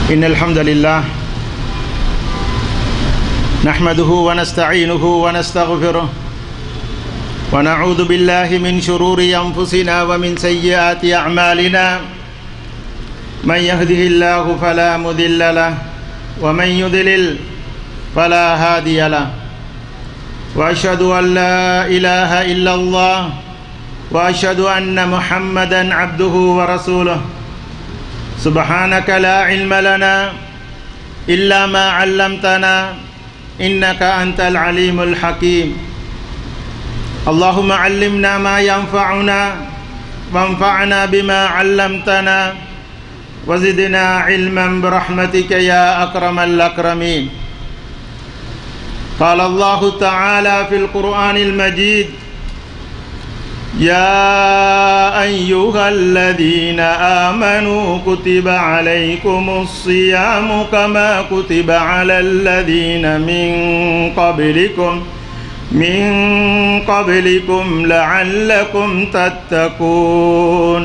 إن الحمد لله نحمده ونستعينه ونستغفره ونعوذ بالله من شرور أنفسنا ومن سيئات أعمالنا من يهده الله فلا مضل له ومن يضلل فلا هادي له وأشهد أن لا إله إلا الله وأشهد أن محمدا عبده ورسوله سبحانك لا علم لنا إلا ما علمتنا إنك أنت العليم الحكيم اللهم علمنا ما ينفعنا وانفعنا بما علمتنا وزدنا علما برحمتك يا أكرم الأكرمين قال الله تعالى في القرآن المجيد يا أيها الذين آمنوا كتب عليكم الصيام كما كتب على الذين من قبلكم من قبلكم لعلكم تتقون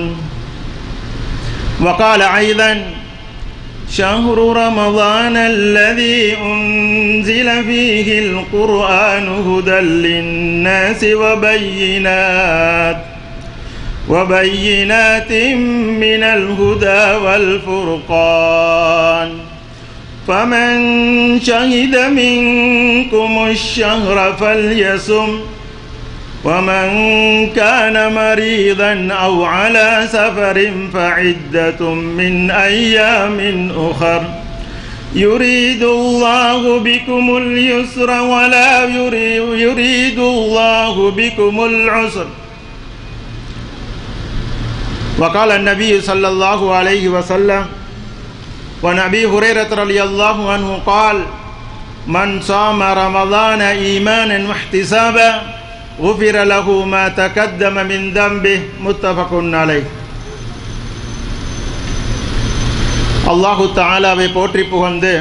وقال أيضا شهر رمضان الذي أنزل فيه القرآن هدى للناس وبينات وبينات من الهدى والفرقان فمن شهد منكم الشهر فليصم ومن كان مريضا أو على سفر فعدة من أيام أخر يريد الله بكم اليسر ولا يريد الله بكم العسر وقال النبي صلى الله عليه وسلم ونبي هريرة رضي الله عنه قال من صام رمضان إيمانا واحتسابا غفر له ما تقدم من ذنبه متفق عليه அல்லாஹு தாலாவை போற்றி புகழ்ந்து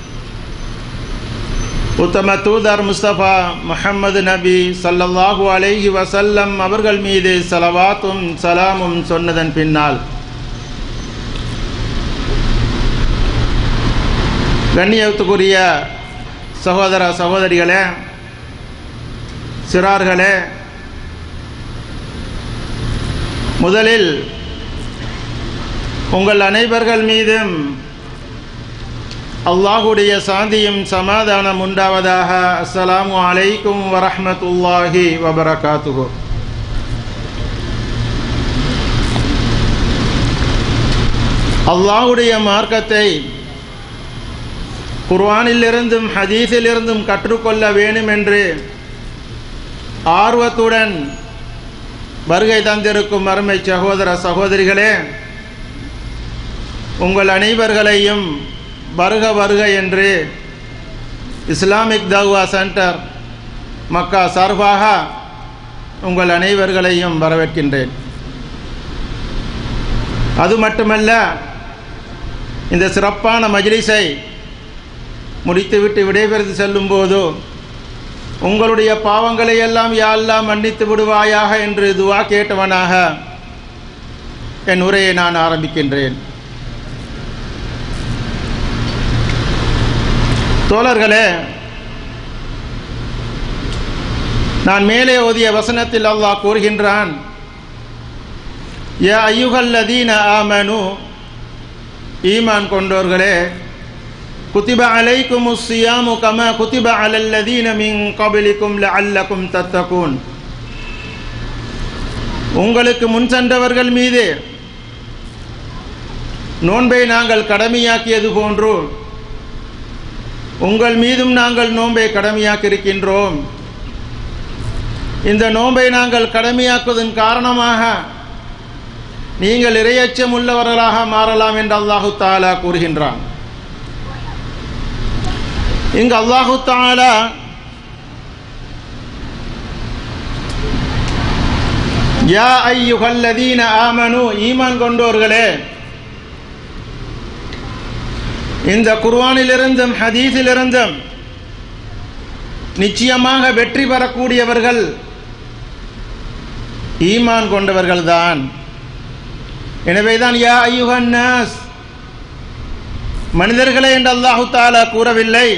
உத்தம தூதர் முஸ்தபா முஹம்மது நபி சல்லல்லாஹு அலைஹி வசல்லம் அவர்கள் மீது சலவாத்தும் சலாமும் சொன்னதன் பின்னால் கண்ணியத்துக்குரிய சகோதர சகோதரிகளே சிறார்களே முதலில் உங்கள் அனைவர்கள் மீதும் அல்லாஹுடைய சாந்தியும் சமாதானம் உண்டாவதாக அஸ்ஸலாமு அலைக்கும் வரஹமத்துல்லாஹி வபரகாத்துஹு அல்லாஹுடைய மார்க்கத்தை குர்வானிலிருந்தும் ஹதீஸிலிருந்தும் கற்றுக்கொள்ள வேண்டும் என்று ஆர்வத்துடன் வருகை தந்திருக்கும் அருமை சகோதர சகோதரிகளே உங்கள் அனைவர்களையும் வருக வருக என்று இஸ்லாமிக் தகுவா சென்டர் மக்கா சார்பாக உங்கள் அனைவர்களையும் வரவேற்கின்றேன் அது மட்டுமல்ல இந்த சிறப்பான மஜ்லிஸை முடித்துவிட்டு விடைபெறுது செல்லும்போது உங்களுடைய பாவங்களை எல்லாம் யாரெல்லாம் மன்னித்து விடுவாயாக என்று துவா கேட்டவனாக என் உரையை நான் ஆரம்பிக்கின்றேன் தோழர்களே நான் மேலே ஓதிய வசனத்தில் அல்லாஹ் கூறுகின்றான் யா ஐயுகல்லதீன ஆமனு ஈமான் கொண்டோர்களே குத்திப அலைக்கும் சியாமு கம குத்திப அலல்லதீன மின் கபிலிக்கும் அல்லக்கும் தத்தகூன் உங்களுக்கு முன் சென்றவர்கள் மீது நோன்பை நாங்கள் கடமையாக்கியது போன்று உங்கள் மீதும் நாங்கள் நோன்பை கடமையாக்கி இருக்கின்றோம் இந்த நோன்பை நாங்கள் கடமையாக்குவதன் காரணமாக நீங்கள் இரையச்சம் உள்ளவர்களாக மாறலாம் என்று அல்லாஹு தாலா கூறுகின்றான் இங்கு அல்லாஹு தாலா யா ஐயுகல்லதீன ஆமனு ஈமான் கொண்டோர்களே இந்த குர்வானிலிருந்தும் ஹதீஸிலிருந்தும் நிச்சயமாக வெற்றி பெறக்கூடியவர்கள் ஈமான் கொண்டவர்கள்தான் எனவேதான் யா ஐயுகன்னாஸ் மனிதர்களே என்று அல்லாஹு தாலா கூறவில்லை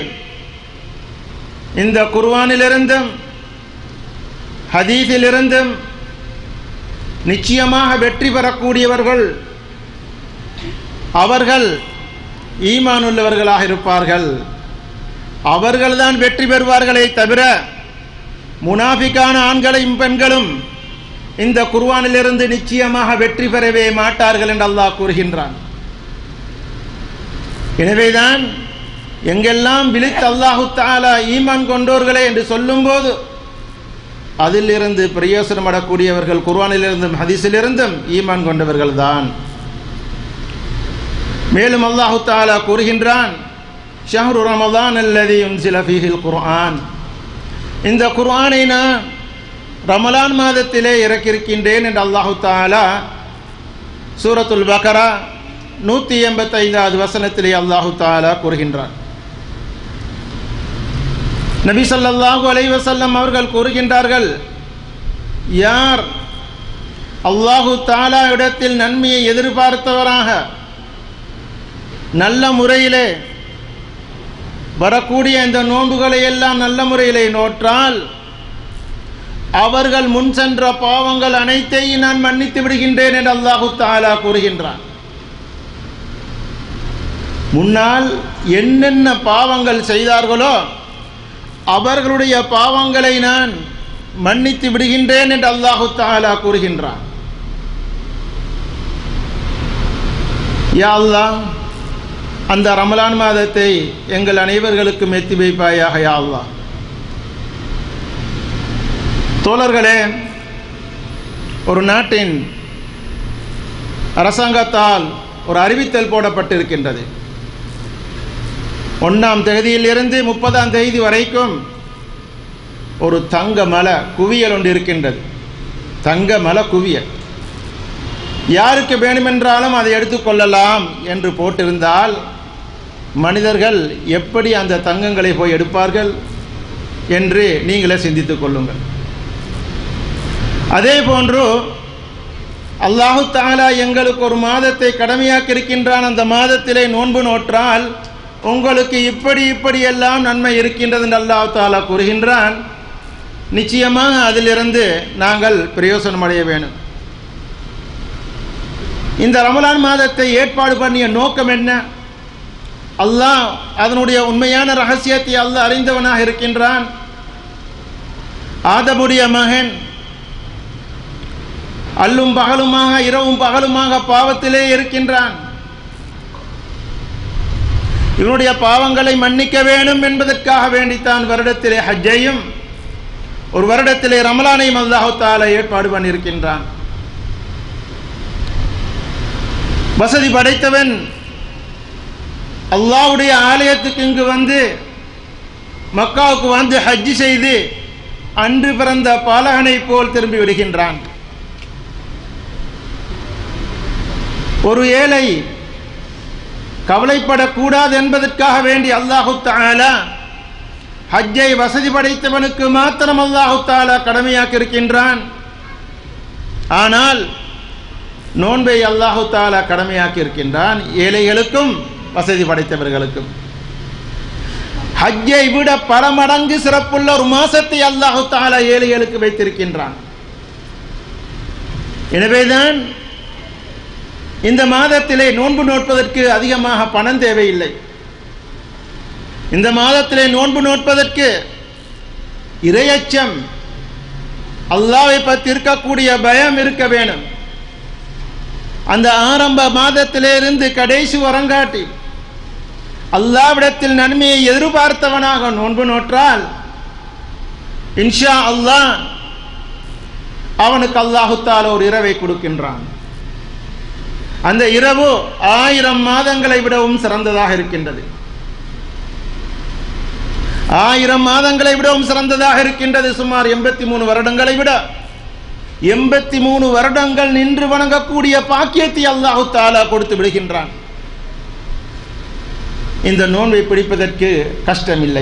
இந்த குர்வானிலிருந்தும் ஹதீஸிலிருந்தும் நிச்சயமாக வெற்றி பெறக்கூடியவர்கள் அவர்கள் ஈமான் உள்ளவர்களாக இருப்பார்கள் அவர்கள்தான் வெற்றி பெறுவார்களே தவிர முனாஃபிக்கான ஆண்களையும் பெண்களும் இந்த குர்வானிலிருந்து நிச்சயமாக வெற்றி பெறவே மாட்டார்கள் என்று அல்லாஹ் கூறுகின்றான் எனவேதான் எங்கெல்லாம் விழித்து அல்லாஹு தாலா ஈமான் கொண்டோர்களே என்று சொல்லும்போது அதிலிருந்து பிரயோசனம் அடக்கூடியவர்கள் குர்வானிலிருந்தும் ஹதீஸிலிருந்தும் ஈமான் கொண்டவர்கள் தான் மேலும் அல்லாஹு தாலா கூறுகின்றான் ஷஹ்ரு ரமதான் அல்லதி உன்சில ஃபீஹில் குர்ஆன் இந்த குர்ஆனை நான் ரமலான் மாதத்திலே இறக்கியிருக்கின்றேன் என்று அல்லாஹு தாலா சூரத்துல் பக்கரா நூற்றி எண்பத்தைந்தாவது வசனத்திலே அல்லாஹு தாலா கூறுகின்றான் நபி ஸல்லல்லாஹு அலைஹி வஸல்லம் அவர்கள் கூறுகின்றார்கள் யார் அல்லாஹு தாலா இடத்தில் நன்மையை எதிர்பார்த்தவராக நல்ல முறையிலே வரக்கூடிய இந்த நோன்புகளை எல்லாம் நல்ல முறையிலே நோற்றால் அவர்கள் முன் சென்ற பாவங்கள் அனைத்தையும் நான் மன்னித்து விடுகின்றேன் என்று அல்லாஹு தாலா கூறுகின்றான் முன்னால் என்னென்ன பாவங்கள் செய்தார்களோ அவர்களுடைய பாவங்களை நான் மன்னித்து விடுகின்றேன் என்று அல்லாஹு தாலா கூறுகின்றான் யா அல்லாஹ் அந்த ரமலான் மாதத்தை எங்கள் அனைவர்களுக்கும் எத்தி வைப்பாயாக யா அல்லாஹ் தோழர்களே ஒரு நாட்டின் அரசாங்கத்தால் ஒரு அறிவித்தல் போடப்பட்டிருக்கின்றது ஒன்றாம் தேதியிலிருந்து முப்பதாம் தேதி வரைக்கும் ஒரு தங்க மலை குவியல் ஒன்று இருக்கின்றது தங்க மலை குவியல் யாருக்கு வேணுமென்றாலும் அதை எடுத்துக்கொள்ளலாம் என்று போட்டிருந்தால் மனிதர்கள் எப்படி அந்த தங்கங்களை போய் எடுப்பார்கள் என்று நீங்களே சிந்தித்துக் கொள்ளுங்கள் அதே போன்று அல்லாஹு தாலா எங்களுக்கு ஒரு மாதத்தை கடமையாக்கி இருக்கின்றான் அந்த மாதத்திலே நோன்பு நோற்றால் உங்களுக்கு இப்படி இப்படி எல்லாம் நன்மை இருக்கின்றது என்று அல்லாஹ் தாலா கூறுகின்றான் நிச்சயமாக அதிலிருந்து நாங்கள் பிரயோசனம் அடைய வேணும் இந்த ரமலான் மாதத்தை ஏற்பாடு பண்ணிய நோக்கம் என்ன அல்லாஹ் அதனுடைய உண்மையான ரகசியத்தை அல்லாஹ் அறிந்தவனாக இருக்கின்றான் ஆதமுடைய மகன் அல்லும் பகலுமாக இரவும் பகலுமாக பாவத்திலே இருக்கின்றான் இவனுடைய பாவங்களை மன்னிக்க வேண்டும் என்பதற்காக வேண்டித்தான் வருடத்திலே ஹஜ்ஜையும் ஒரு வருடத்திலே ரமலானையும் அல்லாஹு தாலா ஏற்பாடு பண்ணியிருக்கின்றான் வசதி படைத்தவன் அல்லாஹ்வுடைய ஆலயத்துக்கு இங்கு வந்து மக்காவுக்கு வந்து ஹஜ்ஜி செய்து அன்று பிறந்த பாலகனை போல் திரும்பி விடுகின்றான் ஒரு ஏழை கவலைப்படக்கூடாது என்பதற்காக வேண்டி அல்லாஹு தாலா ஹஜ்ஜை வசதி படைத்தவனுக்கு மாத்திரம் அல்லாஹு தாலா கடமையாக்கி இருக்கின்றான் ஆனால் நோன்பை அல்லாஹு தாலா கடமையாக்கி இருக்கின்றான் ஏழைகளுக்கும் வசதி படைத்தவர்களுக்கும் ஹஜ்ஜை விட பல மடங்கு சிறப்புள்ள ஒரு மாசத்தை அல்லாஹு தாலா ஏழைகளுக்கு வைத்திருக்கின்றான் எனவேதான் இந்த மாதத்திலே நோன்பு நோட்பதற்கு அதிகமாக பணம் தேவையில்லை இந்த மாதத்திலே நோன்பு நோட்பதற்கு இரையச்சம் அல்லாவை பற்றி இருக்கக்கூடிய பயம் இருக்க வேணும் அந்த ஆரம்ப மாதத்திலே இருந்து கடைசி வரங்காட்டி அல்லாவிடத்தில் நன்மையை எதிர்பார்த்தவனாக நோன்பு நோற்றால் இன்ஷா அல்லாஹ் அவனுக்கு அல்லாஹுத்தால ஒரு இரவை கொடுக்கின்றான் அந்த இரவு ஆயிரம் மாதங்களை விடவும் சிறந்ததாக இருக்கின்றது ஆயிரம் மாதங்களை விடவும் சிறந்ததாக இருக்கின்றது சுமார் எண்பத்தி மூணு வருடங்களை விட எண்பத்தி மூணு வருடங்கள் நின்று வணங்கக்கூடிய பாக்கியத்தை அல்லாஹு தாலா கொடுத்து விடுகின்றான் இந்த நோன்பை பிடிப்பதற்கு கஷ்டமில்லை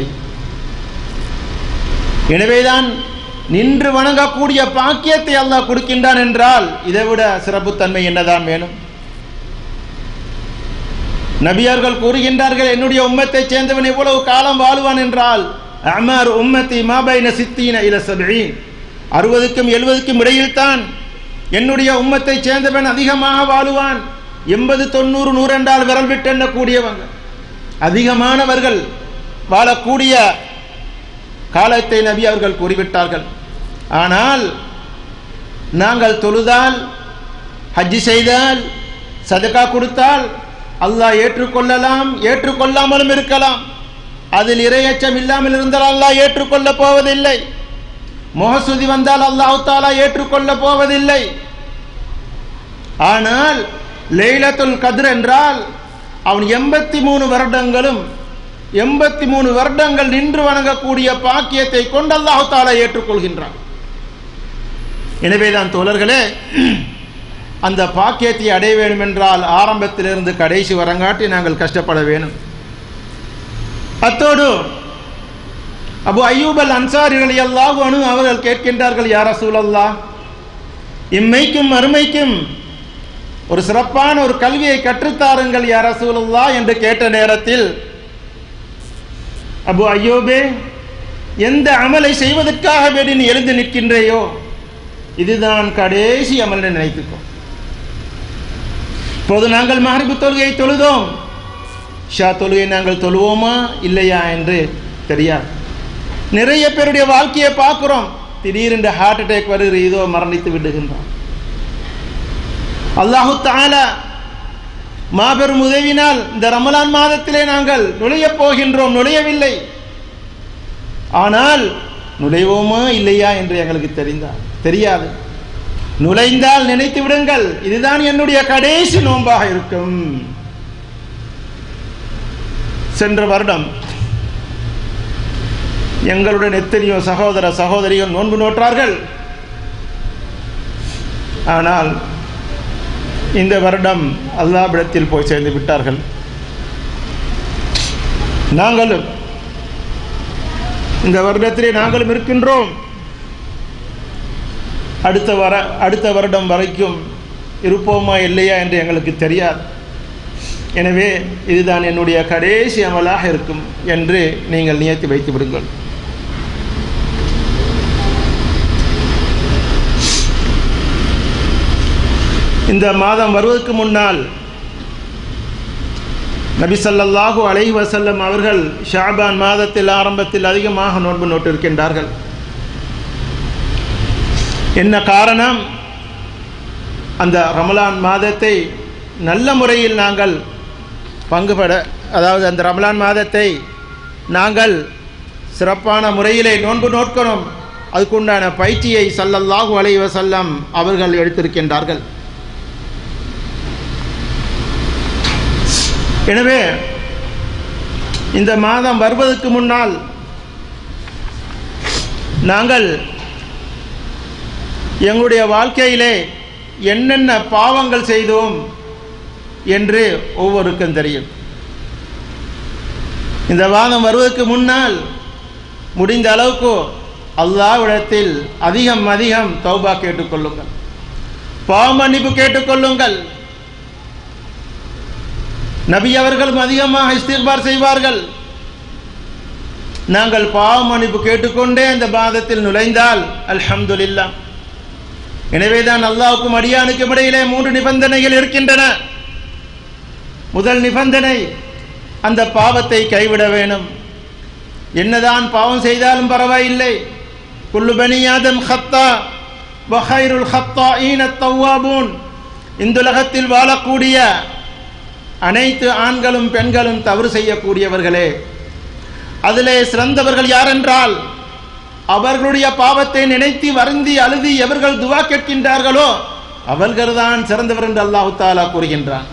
எனவேதான் நின்று வணங்கக்கூடிய பாக்கியத்தை அல்லாஹ் கொடுக்கின்றான் என்றால் இதைவிட சிறப்புத்தன்மை என்னதான் வேணும் நபியார்கள் கூறுகின்றார்கள் என்னுடைய உம்மத்தைச் சேர்ந்தவன் எவ்வளவு காலம் வாழுவான் என்றால் அமர் உம்மத்தி மாபைன சித்தீன இல சபீன் அறுபதுக்கும் எழுபதுக்கும் இடையில்தான் என்னுடைய உம்மத்தைச் சேர்ந்தவன் அதிகமாக வாழுவான் எண்பது தொண்ணூறு நூறு என்றால் விரல் விட்டு எண்ணக்கூடியவங்க அதிகமானவர்கள் வாழக்கூடிய காலத்தை நபி அவர்கள் கூறிவிட்டார்கள் ஆனால் நாங்கள் தொழுதால் ஹஜ்ஜி செய்தால் சதக்கா கொடுத்தால் அல்லாஹ் ஏற்றுக்கொள்ளலாம் ஏற்றுக்கொள்ளாமலும் இருக்கலாம் அதில் இரையச்சம் இல்லாமல் இருந்தால் அல்லாஹ் ஏற்றுக்கொள்ள போவதில்லை முகசுதி வந்தால் அல்லாஹு தாலா ஏற்றுக்கொள்ள போவதில்லை ஆனால் லைலத்துல் கதிர் என்றால் அவன் எண்பத்தி மூணு வருடங்களும் எண்பத்தி மூணு வருடங்கள் நின்று வணங்கக்கூடிய பாக்கியத்தை கொண்டு அல்லாஹு தாலா ஏற்றுக்கொள்கின்றான் எனவேதான் தோழர்களே அந்த பாக்கியத்தை அடைய வேண்டும் என்றால் ஆரம்பத்திலிருந்து கடைசி வரங்காட்டி நாங்கள் கஷ்டப்பட வேணும் அத்தோடு அபு அய்யூபல் அன்சாரிகள் அல்லாஹ் அனு அவர்கள் கேட்கின்றார்கள் யார சூழல்லா இம்மைக்கும் அருமைக்கும் ஒரு சிறப்பான ஒரு கல்வியை கற்றுத்தாருங்கள் யார சூழல்லா என்று கேட்ட நேரத்தில் அபு ஐயோபே எந்த அமலை செய்வதற்காக வேண்டி நீ எழுந்து நிற்கின்றேயோ இதுதான் கடைசி அமல் நினைத்துக்கோ இப்போது நாங்கள் மகரிபு தொழுகையை தொழுதோம் ஷா தொழுகை நாங்கள் தொழுவோமா இல்லையா என்று தெரியாது நிறைய பேருடைய வாழ்க்கையை பார்க்கிறோம் திடீரென்று ஹார்ட் அட்டாக் வருகிற இதோ மரணித்து விடுகின்றான் அல்லாஹு தாலா மாபெரும் உதவினால் இந்த ரமலான் மாதத்திலே நாங்கள் நுழையப் போகின்றோம் நுழையவில்லை ஆனால் நுழைவோமா இல்லையா என்று எங்களுக்கு தெரிந்தால் தெரியாது நுழைந்தால் நினைத்து விடுங்கள் இதுதான் என்னுடைய கடைசி நோன்பாக இருக்கும் சென்ற வருடம் எங்களுடன் எத்தனையோ சகோதர சகோதரிகள் நோன்பு நோற்றார்கள் ஆனால் இந்த வருடம் அல்லாபிடத்தில் போய் சேர்ந்து விட்டார்கள் நாங்களும் இந்த வருடத்திலே நாங்களும் இருக்கின்றோம் அடுத்த வர அடுத்த வருடம் வரைக்கும் இருப்போமா இல்லையா என்று எங்களுக்கு தெரியாது எனவே இதுதான் என்னுடைய கடைசி அமலாக இருக்கும் என்று நீங்கள் நியத்தி வைத்து விடுங்கள் இந்த மாதம் வருவதற்கு முன்னால் நபி ஸல்லல்லாஹு அலைஹி வஸல்லம் அவர்கள் ஷாபான் மாதத்தில் ஆரம்பத்தில் அதிகமாக நோன்பு நோட்டிருக்கின்றார்கள் என்ன காரணம் அந்த ரமலான் மாதத்தை நல்ல முறையில் நாங்கள் பங்குபட அதாவது அந்த ரமலான் மாதத்தை நாங்கள் சிறப்பான முறையிலே நோன்பு நோட்கணும் அதுக்குண்டான பயிற்சியை ஸல்லல்லாஹு அலைஹி வஸல்லம் அவர்கள் எடுத்திருக்கின்றார்கள் எனவே இந்த மாதம் வருவதற்கு முன்னால் நாங்கள் எங்களுடைய வாழ்க்கையிலே என்னென்ன பாவங்கள் செய்தோம் என்று ஒவ்வொருக்கும் தெரியும் இந்த மாதம் வருவதற்கு முன்னால் முடிந்த அளவுக்கு அல்லாவிடத்தில் அதிகம் அதிகம் தௌபா கேட்டுக்கொள்ளுங்கள் பாவ மன்னிப்பு கேட்டுக்கொள்ளுங்கள் நபி அவர்களும் அதிகமாக இஸ்திக்பார் செய்வார்கள் நாங்கள் பாவ மன்னிப்பு கேட்டுக்கொண்டே அந்த பாதத்தில் நுழைந்தால் அல்ஹம்துலில்லாஹ் எனவேதான் அல்லாவுக்கும் அடியானுக்கும் இடையிலே மூன்று நிபந்தனைகள் இருக்கின்றன முதல் நிபந்தனை அந்த பாவத்தை கைவிட வேணும் என்னதான் பாவம் செய்தாலும் பரவாயில்லை குல்லு பனியாதம் ஹத்தா வஹைருல் ஹத்தா ஈன தவ்வாபூன் இந்துலகத்தில் வாழக்கூடிய அனைத்து ஆண்களும் பெண்களும் தவறு செய்யக்கூடியவர்களே அதிலே சிறந்தவர்கள் யாரென்றால் அவர்களுடைய பாவத்தை நினைத்து வருந்தி அழுதி எவர்கள் துவா கேட்கின்றார்களோ அவர்கள்தான் சிறந்தவர் என்று அல்லாஹு தாலா கூறுகின்றான்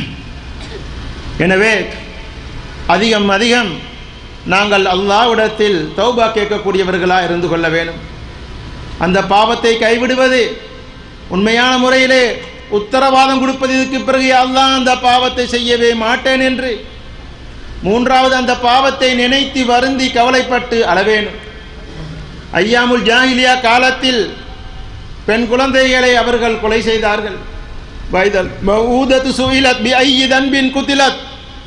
எனவே அதிகம் அதிகம் நாங்கள் அல்லாஹ்விடத்தில் தௌபா கேட்கக்கூடியவர்களாக இருந்து கொள்ள வேண்டும் அந்த பாவத்தை கைவிடுவது உண்மையான முறையிலே உத்தரவாதம் கொடுப்பது இதுக்கு பிறகு அல்லாஹ் அந்த பாவத்தை செய்யவே மாட்டேன் என்று மூன்றாவது அந்த பாவத்தை நினைத்து வருந்தி கவலைப்பட்டு அளவேணும் ஐயாமுல் ஜாஹிலியா காலத்தில் பெண் குழந்தைகளை அவர்கள் கொலை செய்தார்கள் வைதல் மஊதத்து சுயிலத் பி ஐயி தன்பின் குத்திலத்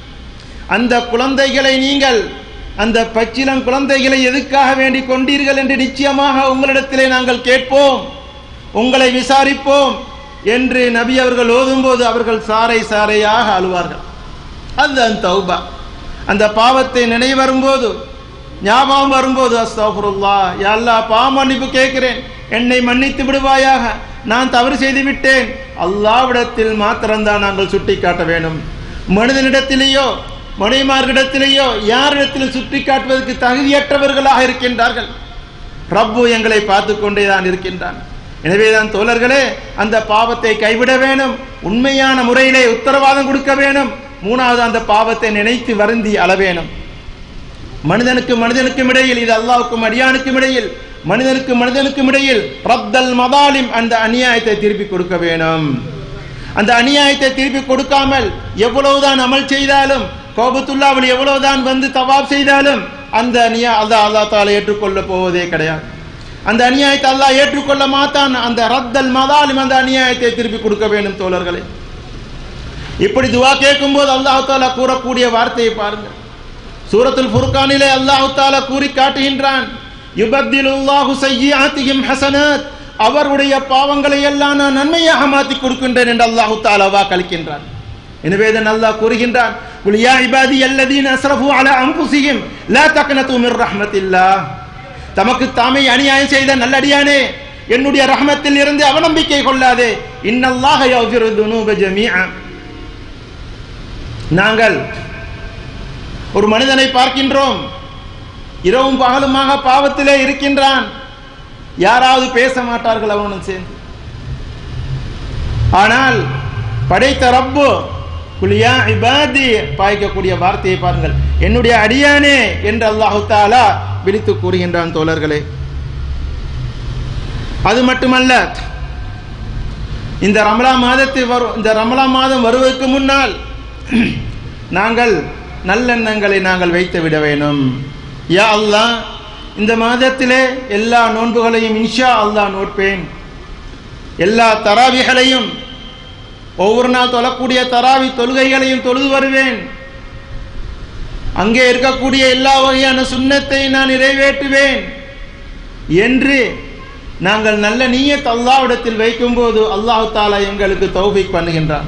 அந்த குழந்தைகளை நீங்கள் அந்த பச்சிலம் குழந்தைகளை எதுக்காக வேண்டி கொண்டீர்கள் என்று நிச்சயமாக உங்களிடத்திலே நாங்கள் கேட்போம் உங்களை விசாரிப்போம் என்று நபி அவர்கள் ஓதும்போது அவர்கள் சாறை சாறையாக அழுவார்கள் அதுதான் தௌபா அந்த பாவத்தை நினைவு வரும்போது ஞாபகம் வரும்போது அஸ்தஃபுருல்லா யா அல்லாஹ் பாவ மன்னிப்பு கேட்கிறேன் என்னை மன்னித்து விடுவாயாக நான் தவறு செய்து விட்டேன் அல்லாவிடத்தில் மாத்திரம்தான் நாங்கள் சுட்டி காட்ட வேண்டும் மனிதனிடத்திலேயோ மனைமார்களிடத்திலேயோ யாரிடத்தில் சுட்டி காட்டுவதற்கு தகுதியற்றவர்களாக இருக்கின்றார்கள் ரப்பு எங்களை பார்த்து கொண்டே தான் இருக்கின்றான் எனவேதான் தோழர்களே அந்த பாவத்தை கைவிட வேணும் உண்மையான முறையிலே உத்தரவாதம் கொடுக்க வேணும் மூணாவது அந்த பாவத்தை நினைத்து வருந்தி அளவேணும் மனிதனுக்கு மனிதனுக்கும் இடையில் இது அல்லாவுக்கும் அடியானுக்கும் இடையில் மனிதனுக்கு மனிதனுக்கும் இடையில் ரத்தல் மதாலிம் அந்த அநியாயத்தை திருப்பி கொடுக்க வேணும் அந்த அநியாயத்தை திருப்பி கொடுக்காமல் எவ்வளவுதான் அமல் செய்தாலும் கோபத்துல்லாவில் எவ்வளவுதான் வந்து தவாப் செய்தாலும் அந்த அநியா அல்லா அல்லா தால ஏற்றுக்கொள்ள போவதே கிடையாது அந்த அநியாயத்தை அல்லாஹ் ஏற்றுக்கொள்ள மாட்டான் அந்த ரத்தல் மதாலிம் அந்த அநியாயத்தை திருப்பி கொடுக்க வேண்டும் தோழர்களே இப்படி துவா கேட்கும் போது அல்லாஹு தாலா கூறக்கூடிய வார்த்தையை பாருங்கள் சூரத்துல் ஃபுர்கானிலே அல்லாஹு தாலா கூறி காட்டுகின்றான் யுபத்திலுல்லாஹு சய்யிஆத்திஹிம் ஹசனாத் அவருடைய பாவங்களை எல்லாம் நான் நன்மையாக மாற்றி கொடுக்கின்றேன் என்று அல்லாஹு தாலாவா கழிக்கின்றான் எனவே தான் அல்லாஹ் கூறுகின்றான் குல் யா இபாதி அல்லதீன அஸ்ரஃபு அலா அன்ஃபுஸிஹிம் லா தக்னது மிர் ரஹ்மத்தில்லாஹ் தமக்கு தாமே அநியாயம் செய்த நல்லடியானே என்னுடைய ரஹமத்தில் இருந்து அவநம்பிக்கை கொள்ளாதே இன்னல்லாஹ யஃபிரு துனூப ஜமீஆ நாங்கள் ஒரு மனிதனை பார்க்கின்றோம் இரவும் பகலுமாக பாவத்திலே இருக்கின்றான் யாராவது பேச மாட்டார்கள் அவனும் சேர்ந்து ஆனால் படைத்த ரப்பு குலியா இபாதி பாய்க்கக்கூடிய வார்த்தையை பாருங்கள் என்னுடைய அடியானே என்று அல்லாஹு தாலா விழித்து கூறுகின்றான் தோழர்களே அது மட்டுமல்ல இந்த ரமலா மாதத்தில் வரும் இந்த ரமலா மாதம் வருவதற்கு முன்னால் நாங்கள் நல்லெண்ணங்களை நாங்கள் வைத்து விட வேணும் யா அல்லாஹ் இந்த மாதத்திலே எல்லா நோன்புகளையும் இன்ஷா அல்லாஹ் நோட்பேன் எல்லா தராவிகளையும் ஒவ்வொரு நாள் தொழக்கூடிய தராவி தொழுகைகளையும் தொழுது வருவேன் அங்கே இருக்கக்கூடிய எல்லா வகையான சுண்ணத்தை நான் நிறைவேற்றுவேன் என்று நாங்கள் நல்ல நீயத் அல்லாவிடத்தில் வைக்கும்போது அல்லாஹு தாலா எங்களுக்கு தௌஃபீக் பண்ணுகின்றான்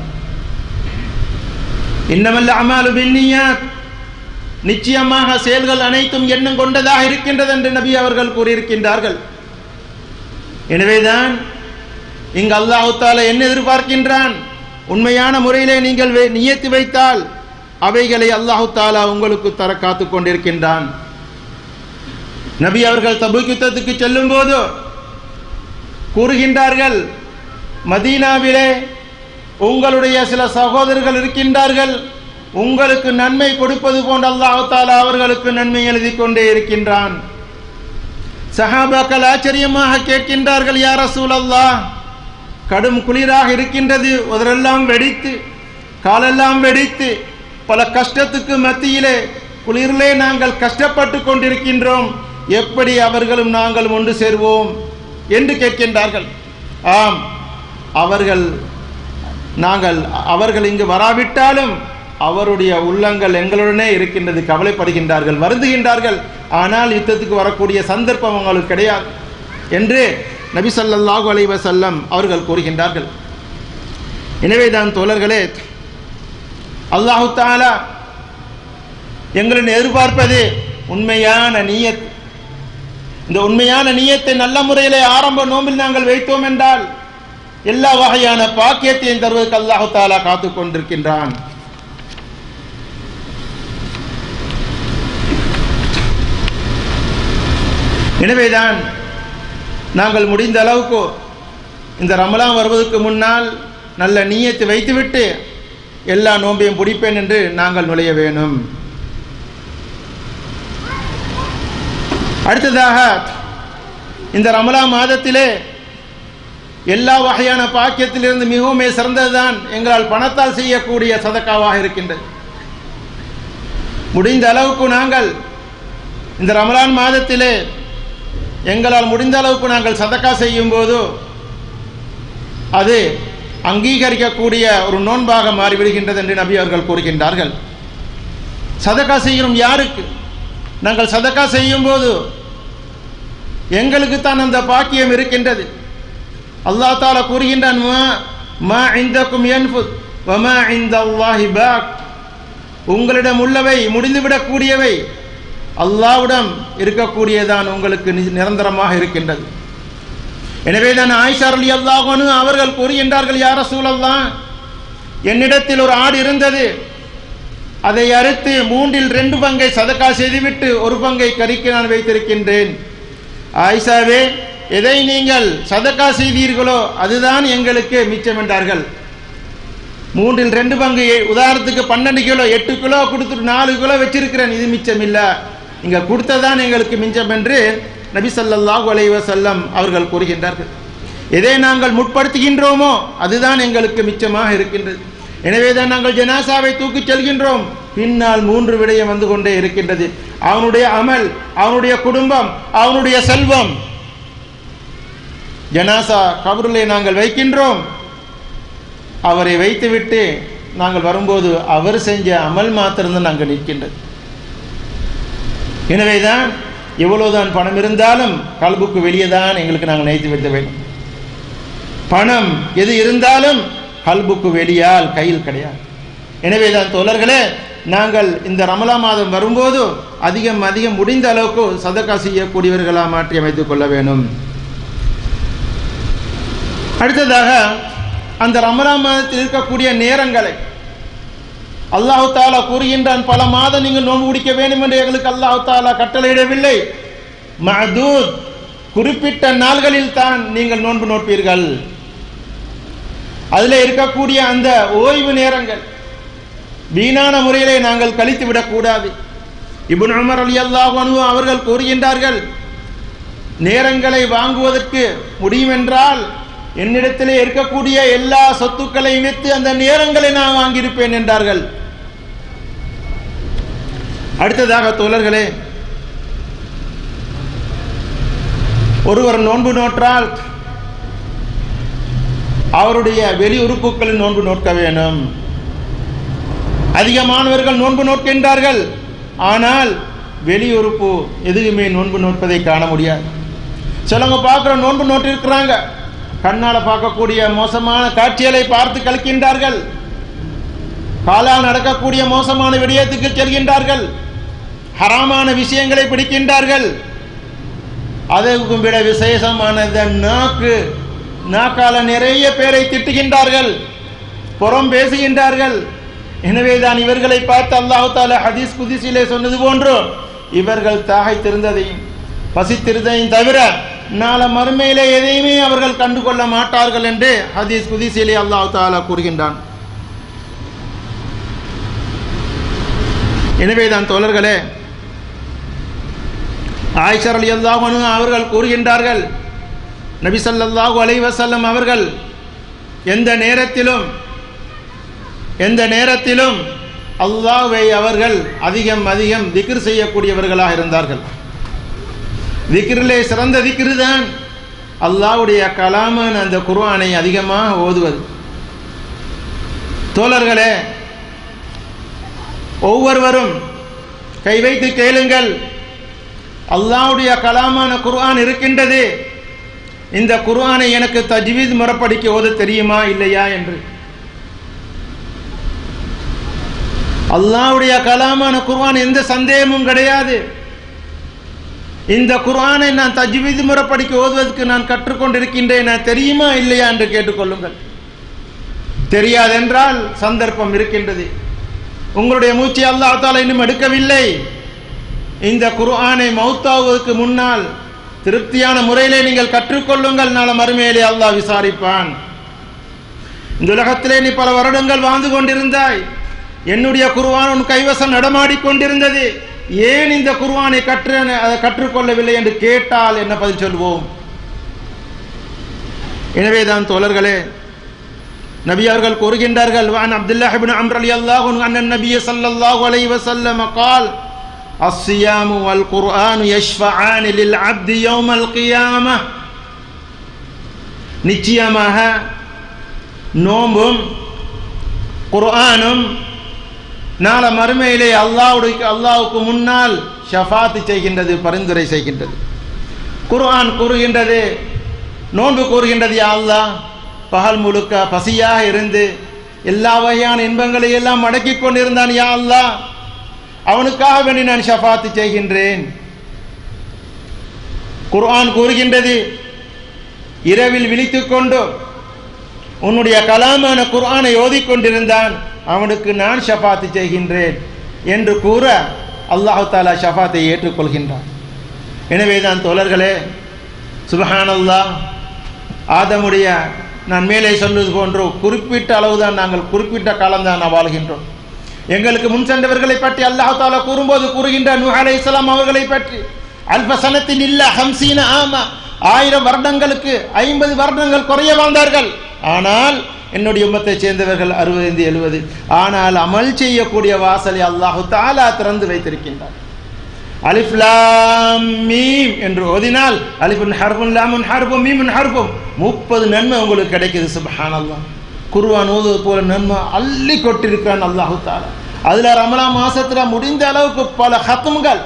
இன்னமல்ல அமாலு பின்னியாத் நிச்சயமாக செயல்கள் அனைத்தும் எண்ணம் கொண்டதாக இருக்கின்றது என்று நபி அவர்கள் கூறியிருக்கின்றார்கள் எனவேதான் இங்கு அல்லாஹு தாலா என்ன எதிர்பார்க்கின்றான் உண்மையான முறையிலே நீங்கள் வே- நியத்து வைத்தால் அவைகளை அல்லாஹு தாலா உங்களுக்கு தர காத்து கொண்டிருக்கின்றான் நபி அவர்கள் தபுக் யுத்தத்துக்கு செல்லும் போது கூறுகின்றார்கள் மதீனாவிலே உங்களுடைய சில சகோதரர்கள் இருக்கின்றார்கள் உங்களுக்கு நன்மை கொடுப்பது போன்ற அல்லாஹு தாலா அவர்களுக்கு நன்மை எழுதி கொண்டே இருக்கின்றான் சஹாபாக்கள் ஆச்சரியமாக கேட்கின்றார்கள் யார் ரசூல் அல்லாஹ் கடும் குளிராக இருக்கின்றது உதரெல்லாம் வெடித்து காலெல்லாம் வெடித்து பல கஷ்டத்துக்கு மத்தியிலே குளிரிலே நாங்கள் கஷ்டப்பட்டு கொண்டிருக்கின்றோம் எப்படி அவர்களும் நாங்கள் ஒன்று சேர்வோம் என்று கேட்கின்றார்கள் ஆம் அவர்கள் நாங்கள் அவர்கள் இங்கு வராவிட்டாலும் அவருடைய உள்ளங்கள் எங்களுடனே இருக்கின்றது கவலைப்படுகின்றார்கள் வருந்துகின்றார்கள் ஆனால் யுத்தத்துக்கு வரக்கூடிய சந்தர்ப்பம் அவங்களுக்கு கிடையாது என்று நபி ஸல்லல்லாஹு அலைஹி வஸல்லம் அவர்கள் கூறுகின்றார்கள் எனவே தான் தோழர்களே அல்லாஹு தாலா எங்களின் எதிர்பார்ப்பது உண்மையான நீயத் இந்த உண்மையான நீயத்தை நல்ல முறையிலே ஆரம்ப நோம்பில் நாங்கள் வைத்தோம் என்றால் எல்லா வகையான பாக்கியத்தையும் தருவதற்கு அல்லாஹு தாலா காத்து கொண்டிருக்கின்றான் எனவேதான் நாங்கள் முடிந்த அளவுக்கு இந்த ரமலான் வருவதற்கு முன்னால் நல்ல நீயத்தை வைத்துவிட்டு எல்லா நோன்பையும் பிடிப்பேன் என்று நாங்கள் நுழைய வேணும் அடுத்ததாக இந்த ரமலா மாதத்திலே எல்லா வகையான பாக்கியத்திலிருந்து மிகவும் சிறந்ததுதான் எங்களால் பணத்தால் செய்யக்கூடிய சதக்காவாக இருக்கின்றது முடிந்த அளவுக்கு நாங்கள் இந்த ரமலான் மாதத்திலே எங்களால் முடிந்த அளவுக்கு நாங்கள் சதக்கா செய்யும் போது அது அங்கீகரிக்கக்கூடிய ஒரு நோன்பாக மாறிவிடுகின்றது என்று நபி அவர்கள் கூறுகின்றார்கள் சதக்கா செய்கிறோம் யாருக்கு நாங்கள் சதக்கா செய்யும் போது எங்களுக்கு தான் அந்த பாக்கியம் இருக்கின்றது அல்லாஹ் தாலா கூறுகின்றான் மா மா இந்தக்கும் யன்ஃபுத் வமா இந்த அல்லாஹி பாக் உங்களிடம் உள்ளவை முடிந்துவிடக்கூடியவை அல்லாவிடம் இருக்கக்கூடியதான் உங்களுக்கு நி- நிரந்தரமாக இருக்கின்றது எனவே தான் ஆயிஷா அலி அல்லாஹனு அவர்கள் கூறுகின்றார்கள் யார சூழல்லாம் என்னிடத்தில் ஒரு ஆடு இருந்தது அதை அறுத்து மூன்றில் ரெண்டு பங்கை சதக்கா செய்துவிட்டு ஒரு பங்கை கறிக்கு நான் வைத்திருக்கின்றேன் ஆயிஷாவே எதை நீங்கள் சதக்கா செய்தீர்களோ அதுதான் எங்களுக்கு மிச்சம் என்றார்கள் மூன்றில் ரெண்டு பங்கு எ- உதாரணத்துக்கு பன்னெண்டு கிலோ எட்டு கிலோ கொடுத்துட்டு நாலு கிலோ வச்சிருக்கிறேன் இது மிச்சம் இல்லை இங்க கொடுத்ததான் எங்களுக்கு மிச்சம் என்று நபி ஸல்லல்லாஹு அலைஹி வஸல்லம் அவர்கள் கூறுகின்றார்கள் எதை நாங்கள் முற்படுத்துகின்றோமோ அதுதான் எங்களுக்கு மிச்சமாக இருக்கின்றது எனவே தான் நாங்கள் ஜனாசாவை தூக்கிச் செல்கின்றோம் பின்னால் மூன்று விடயம் வந்து கொண்டே இருக்கின்றது அவனுடைய அமல் அவனுடைய குடும்பம் அவனுடைய செல்வம் ஜனாசா கபருளை நாங்கள் வைக்கின்றோம் அவரை வைத்துவிட்டு நாங்கள் வரும்போது அவர் செஞ்ச அமல் மாத்திரம்தான் நாங்கள் நிற்கின்றது எனவேதான் எவ்வளவுதான் பணம் இருந்தாலும் கல்புக்கு வெளியே தான் எங்களுக்கு நாங்கள் நினைத்து வைக்க வேண்டும் பணம் எது இருந்தாலும் கல்புக்கு வெளியால் கையில் கிடையாது எனவேதான் தோழர்களே நாங்கள் இந்த ரமலா மாதம் வரும்போது அதிகம் அதிகம் முடிந்த அளவுக்கு சதக்கா செய்யக்கூடியவர்களாக மாற்றி அமைத்துக் கொள்ள வேண்டும் அடுத்ததாக அந்த ரமலா மாதத்தில் இருக்கக்கூடிய நேரங்களை அல்லாஹு தாலா கூறுகின்றான் பல மாதம் நீங்கள் நோன்பு குடிக்க வேண்டும் என்று எங்களுக்கு அல்லாஹு தாலா கட்டளையிடவில்லை மதூத் குறிப்பிட்ட நாள்களில் தான் நீங்கள் நோன்பு நோட்பீர்கள் அதில் இருக்கக்கூடிய அந்த ஓய்வு நேரங்கள் வீணான முறையிலே நாங்கள் கழித்து விடக்கூடாது இப்னு உமர் அலி அல்லாஹ் அவர்கள் கூறுகின்றார்கள் நேரங்களை வாங்குவதற்கு முடியும் என்றால் என்னிடத்திலே இருக்கக்கூடிய எல்லா சொத்துக்களையும் விற்று அந்த நேரங்களை நான் வாங்கியிருப்பேன் என்றார்கள் அடுத்ததாக தோழர்களே ஒருவர் நோன்பு நோற்றால் அவருடைய வெளி உறுப்புகளில் நோன்பு நோக்க வேண்டும் அதிகமானவர்கள் நோன்பு நோக்கின்றார்கள் ஆனால் வெளி உறுப்பு எதுவுமே நோன்பு நோட்பதை காண முடியாது சிலவங்க பார்க்குற நோன்பு நோட்டு இருக்கிறாங்க கண்ணால் பார்க்கக்கூடிய மோசமான காட்சிகளை பார்த்து கழிக்கின்றார்கள் காலால் நடக்கக்கூடிய மோசமான விடயத்துக்கு செல்கின்றார்கள் ஹராமான விஷயங்களை பிடிக்கின்றார்கள் அதற்கும் விட விசேஷமானது நாக்கு நாக்கால நிறைய பேரை திட்டுகின்றார்கள் புறம் பேசுகின்றார்கள் எனவேதான் இவர்களை பார்த்து அல்லாஹு தாலா ஹதீஸ் குதிசிலே சொன்னது போன்று இவர்கள் தாகைத்திருந்ததையும் பசித்திருந்ததையும் தவிர நாள மறுமையிலே எதையுமே அவர்கள் கண்டுகொள்ள மாட்டார்கள் என்று ஹதீஸ் குதிசிலே அல்லாஹு தாலா கூறுகின்றான் எனவேதான் தோழர்களே ஆயிஷர் அலி அல்லாஹனு அவர்கள் கூறுகின்றார்கள் நபி ஸல்லல்லாஹு அலைஹி வஸல்லம் அவர்கள் எந்த நேரத்திலும் எந்த நேரத்திலும் அல்லாஹ்வை அவர்கள் அதிகம் அதிகம் திக்ர் செய்யக்கூடியவர்களாக இருந்தார்கள் திக்ரிலே சிறந்த திக்ரு தான் அல்லாஹ்வுடைய கலாமான அந்த குர்ஆனை அதிகமாக ஓதுவது தோழர்களே ஒவ்வொருவரும் கை வைத்து கேளுங்கள் அல்லாஹ்வுடைய கலாமான குர்ஆன் இருக்கின்றது இந்த குர்ஆனை எனக்கு தஜ்வீத் முறைப்படிக்க ஓத தெரியுமா இல்லையா என்று அல்லாஹ்வுடைய கலாமான குர்ஆன் எந்த சந்தேகமும் கிடையாது இந்த குர்ஆனை நான் தஜ்வீத் முறைப்படிக்க ஓதுவதற்கு நான் கற்றுக்கொண்டிருக்கின்றேன் நான் தெரியுமா இல்லையா என்று கேட்டுக்கொள்ளுங்கள் தெரியாதென்றால் சந்தர்ப்பம் இருக்கின்றது உங்களுடைய மூச்சை அல்லாஹ் தாலா இன்னும் எடுக்கவில்லை இந்த குர்ஆனை மௌத்தாவதற்கு முன்னால் திருப்தியான முறையிலே நீங்கள் கற்றுக்கொள்ளுங்கள் நாள மறுமையிலே அல்லாஹ் விசாரிப்பான் இந்த உலகத்திலே நீ பல வருடங்கள் வாழ்ந்து கொண்டிருந்தாய் என்னுடைய குர்ஆன் உன் கைவசம் நடமாடிக் கொண்டிருந்தது ஏன் இந்த குர்ஆனை கற்று அதை கற்றுக்கொள்ளவில்லை என்று கேட்டால் என்ன பதில் சொல்வோம் எனவேதான் தோழர்களே நபி அவர்கள் கூறுகின்றார்கள் வான் அப்துல்லாஹ் இப்னு அம்ர் ரலியல்லாஹு அன்ஹு அன்னன் நபிய ஸல்லல்லாஹு அலைஹி வஸல்லம் قال الصيام والقرآن يشفعان للعبد يوم القيامة நிச்சயமாக நோம்பும் குர்ஆனும் நாளை மறுமையிலே அல்லாவுடைய அல்லாவுக்கு முன்னால் ஷஃபாத்து செய்கின்றது பரிந்துரை செய்கின்றது குர்ஆன் கூறுகின்றது நோன்பு கூறுகின்றது யா அல்லாஹ் பகல் முழுக்க பசியாக இருந்து எல்லா வகையான இன்பங்களை எல்லாம் அடக்கிக் கொண்டிருந்தான் யா அல்லாஹ் அவனுக்காக வேண்டி நான் ஷஃபாத்து செய்கின்றேன் குர்ஆன் கூறுகின்றது இரவில் விழித்துக் கொண்டு உன்னுடைய கலாமான குர்ஆனை ஓதிக்கொண்டிருந்தான் அவனுக்கு நான் ஷஃபாத்து செய்கின்றேன் என்று கூற அல்லாஹு தாலா ஷஃபாத்தை ஏற்றுக்கொள்கின்றான் எனவே தான் தோழர்களே சுபஹானல்லாஹ் ஆதமுடைய நான் மேலே சொன்னது போன்று குறிப்பிட்ட அளவுதான் நாங்கள் குறிப்பிட்ட காலம்தான் நான் வாழ்கின்றோம் எங்களுக்கு முன் சென்றவர்களை பற்றி அல்லாஹ் தாலா கூறும்போது கூறுகின்ற நூஹ் அலைஹிஸ்ஸலாம் அவர்களை பற்றி அல்பசனத்தின் இல்ல ஹம்சீன ஆமா ஆயிரம் வருடங்களுக்கு ஐம்பது வருடங்கள் குறைய வாழ்ந்தார்கள் ஆனால் என்னுடைய உம்மத்தை சேர்ந்தவர்கள் அறுபது எழுபது ஆனால் அமல் செய்யக்கூடிய வாசலை அல்லாஹு தாலா திறந்து வைத்திருக்கின்றார் அலிஃப் லாம் மீம் என்று ஓதினால் அலிஃபுன் ஹர்புன் லாமுன் ஹர்பும் மீமுன் ஹர்பும் முப்பது நன்மை உங்களுக்கு கிடைக்குது சுபஹானல்லாஹ் குர்ஆன் ஓதுவது போல நன்மை அள்ளி கொட்டிருக்கிறான் அல்லாஹு தாலா அதுல ரமலான் மாசத்துல முடிந்த அளவுக்கு பல ஹத்தும்கள்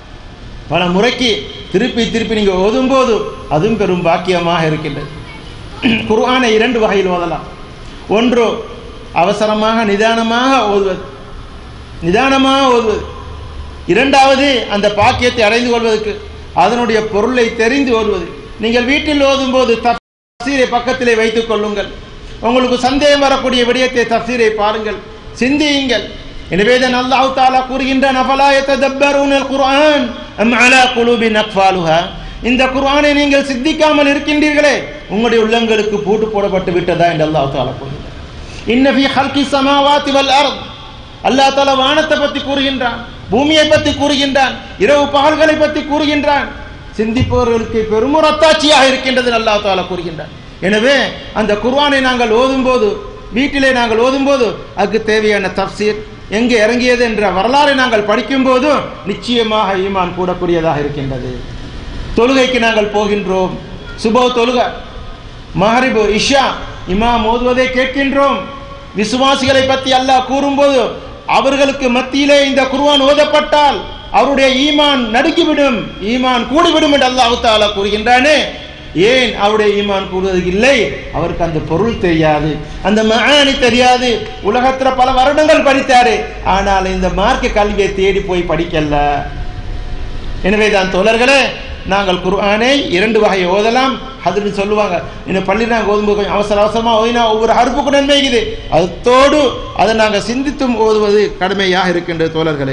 பல முறைக்கு திருப்பி திருப்பி நீங்க ஓதும்போது அதுவும் பெரும் பாக்கியமாக இருக்கின்றது குர்ஆனை இரண்டு வகையில் ஓதலாம் ஒன்று அவசரமாக நிதானமாக ஓதுவது நிதானமாக ஓதுவது இரண்டாவது அந்த பாக்கியத்தை அடைந்து கொள்வதற்கு அதனுடைய பொருளை தெரிந்து ஓதுவது நீங்கள் வீட்டில் ஓதும்போது தப்சீரை பக்கத்திலே வைத்துக் கொள்ளுங்கள் உங்களுக்கு சந்தேகம் வரக்கூடிய விடயத்தை தப்சீரை பாருங்கள் சிந்தியுங்கள் எனவே தான் அல்லாஹ் தாலா கூறுகின்றான் அஃபலா யததப்பரூனல் குர்ஆன் அம் அலா குலூபின் அக்ஃபாலுஹா இந்த குர்ஆனை நீங்கள் சித்திக்காமல் இருக்கின்றீர்களே உங்களுடைய உள்ளங்களுக்கு பூட்டு போடப்பட்டு விட்டதா என்று அல்லாஹ் தாலா கூறுகின்றான் இன்ன ஃபீ ஹல்கி ஸமாவாதி வல் அர்த் அல்லாஹ் தாலா வானத்தை பற்றி கூறுகின்றான் பூமியை பற்றி கூறுகின்றான் இரவு பகல்களை பற்றி கூறுகின்றான் சிந்திப்பவர்களுக்கு பெரும் ஒரு அத்தாட்சியாக இருக்கின்றது அல்லாஹ் தாலா கூறுகின்றான் எனவே அந்த குர்ஆனை நாங்கள் ஓதும்போது வீட்டிலே நாங்கள் ஓதும்போது அதுக்கு தேவையான தப்சீர் எங்கே இறங்கியது என்ற வரலாறை நாங்கள் படிக்கும்போது நிச்சயமாக ஈமான் கூடக்கூடியதாக இருக்கின்றது தொழுகைக்கு நாங்கள் போகின்றோம் சுபோ தொழுக மஹரிபு இஷா இமாம் ஓதுவதை கேட்கின்றோம் விசுவாசிகளை பற்றி அல்லாஹ் கூறும்போது அவர்களுக்கு மத்தியிலே இந்த குர்ஆன் ஓதப்பட்டால் அவருடைய ஈமான் நடுக்கிவிடும் ஈமான் கூடிவிடும் என்று அல்லாஹ் தாலா கூறுகின்றானே ஏன் அவருடைய ஈமான் கூறுவது இல்லை அவருக்கு அந்த பொருள் தெரியாது அந்த மகானி தெரியாது உலகத்துல பல வருடங்கள் படித்தாரு ஆனால் இந்த மார்க்க கல்வியை தேடி போய் படிக்கல எனவே தான் தோழர்களே நாங்கள் குர்ஆனை இரண்டு வகை ஓதலாம் அதுன்னு சொல்லுவாங்க இந்த பள்ளி நாங்கள் ஓதும்போது கொஞ்சம் அவசர அவசரமாக ஓதினா ஒவ்வொரு அறுப்புக்கு நன்மை இருக்குது அதோடு அதை நாங்கள் சிந்தித்தும் ஓதுவது கடமையாக இருக்கின்ற தோழர்களே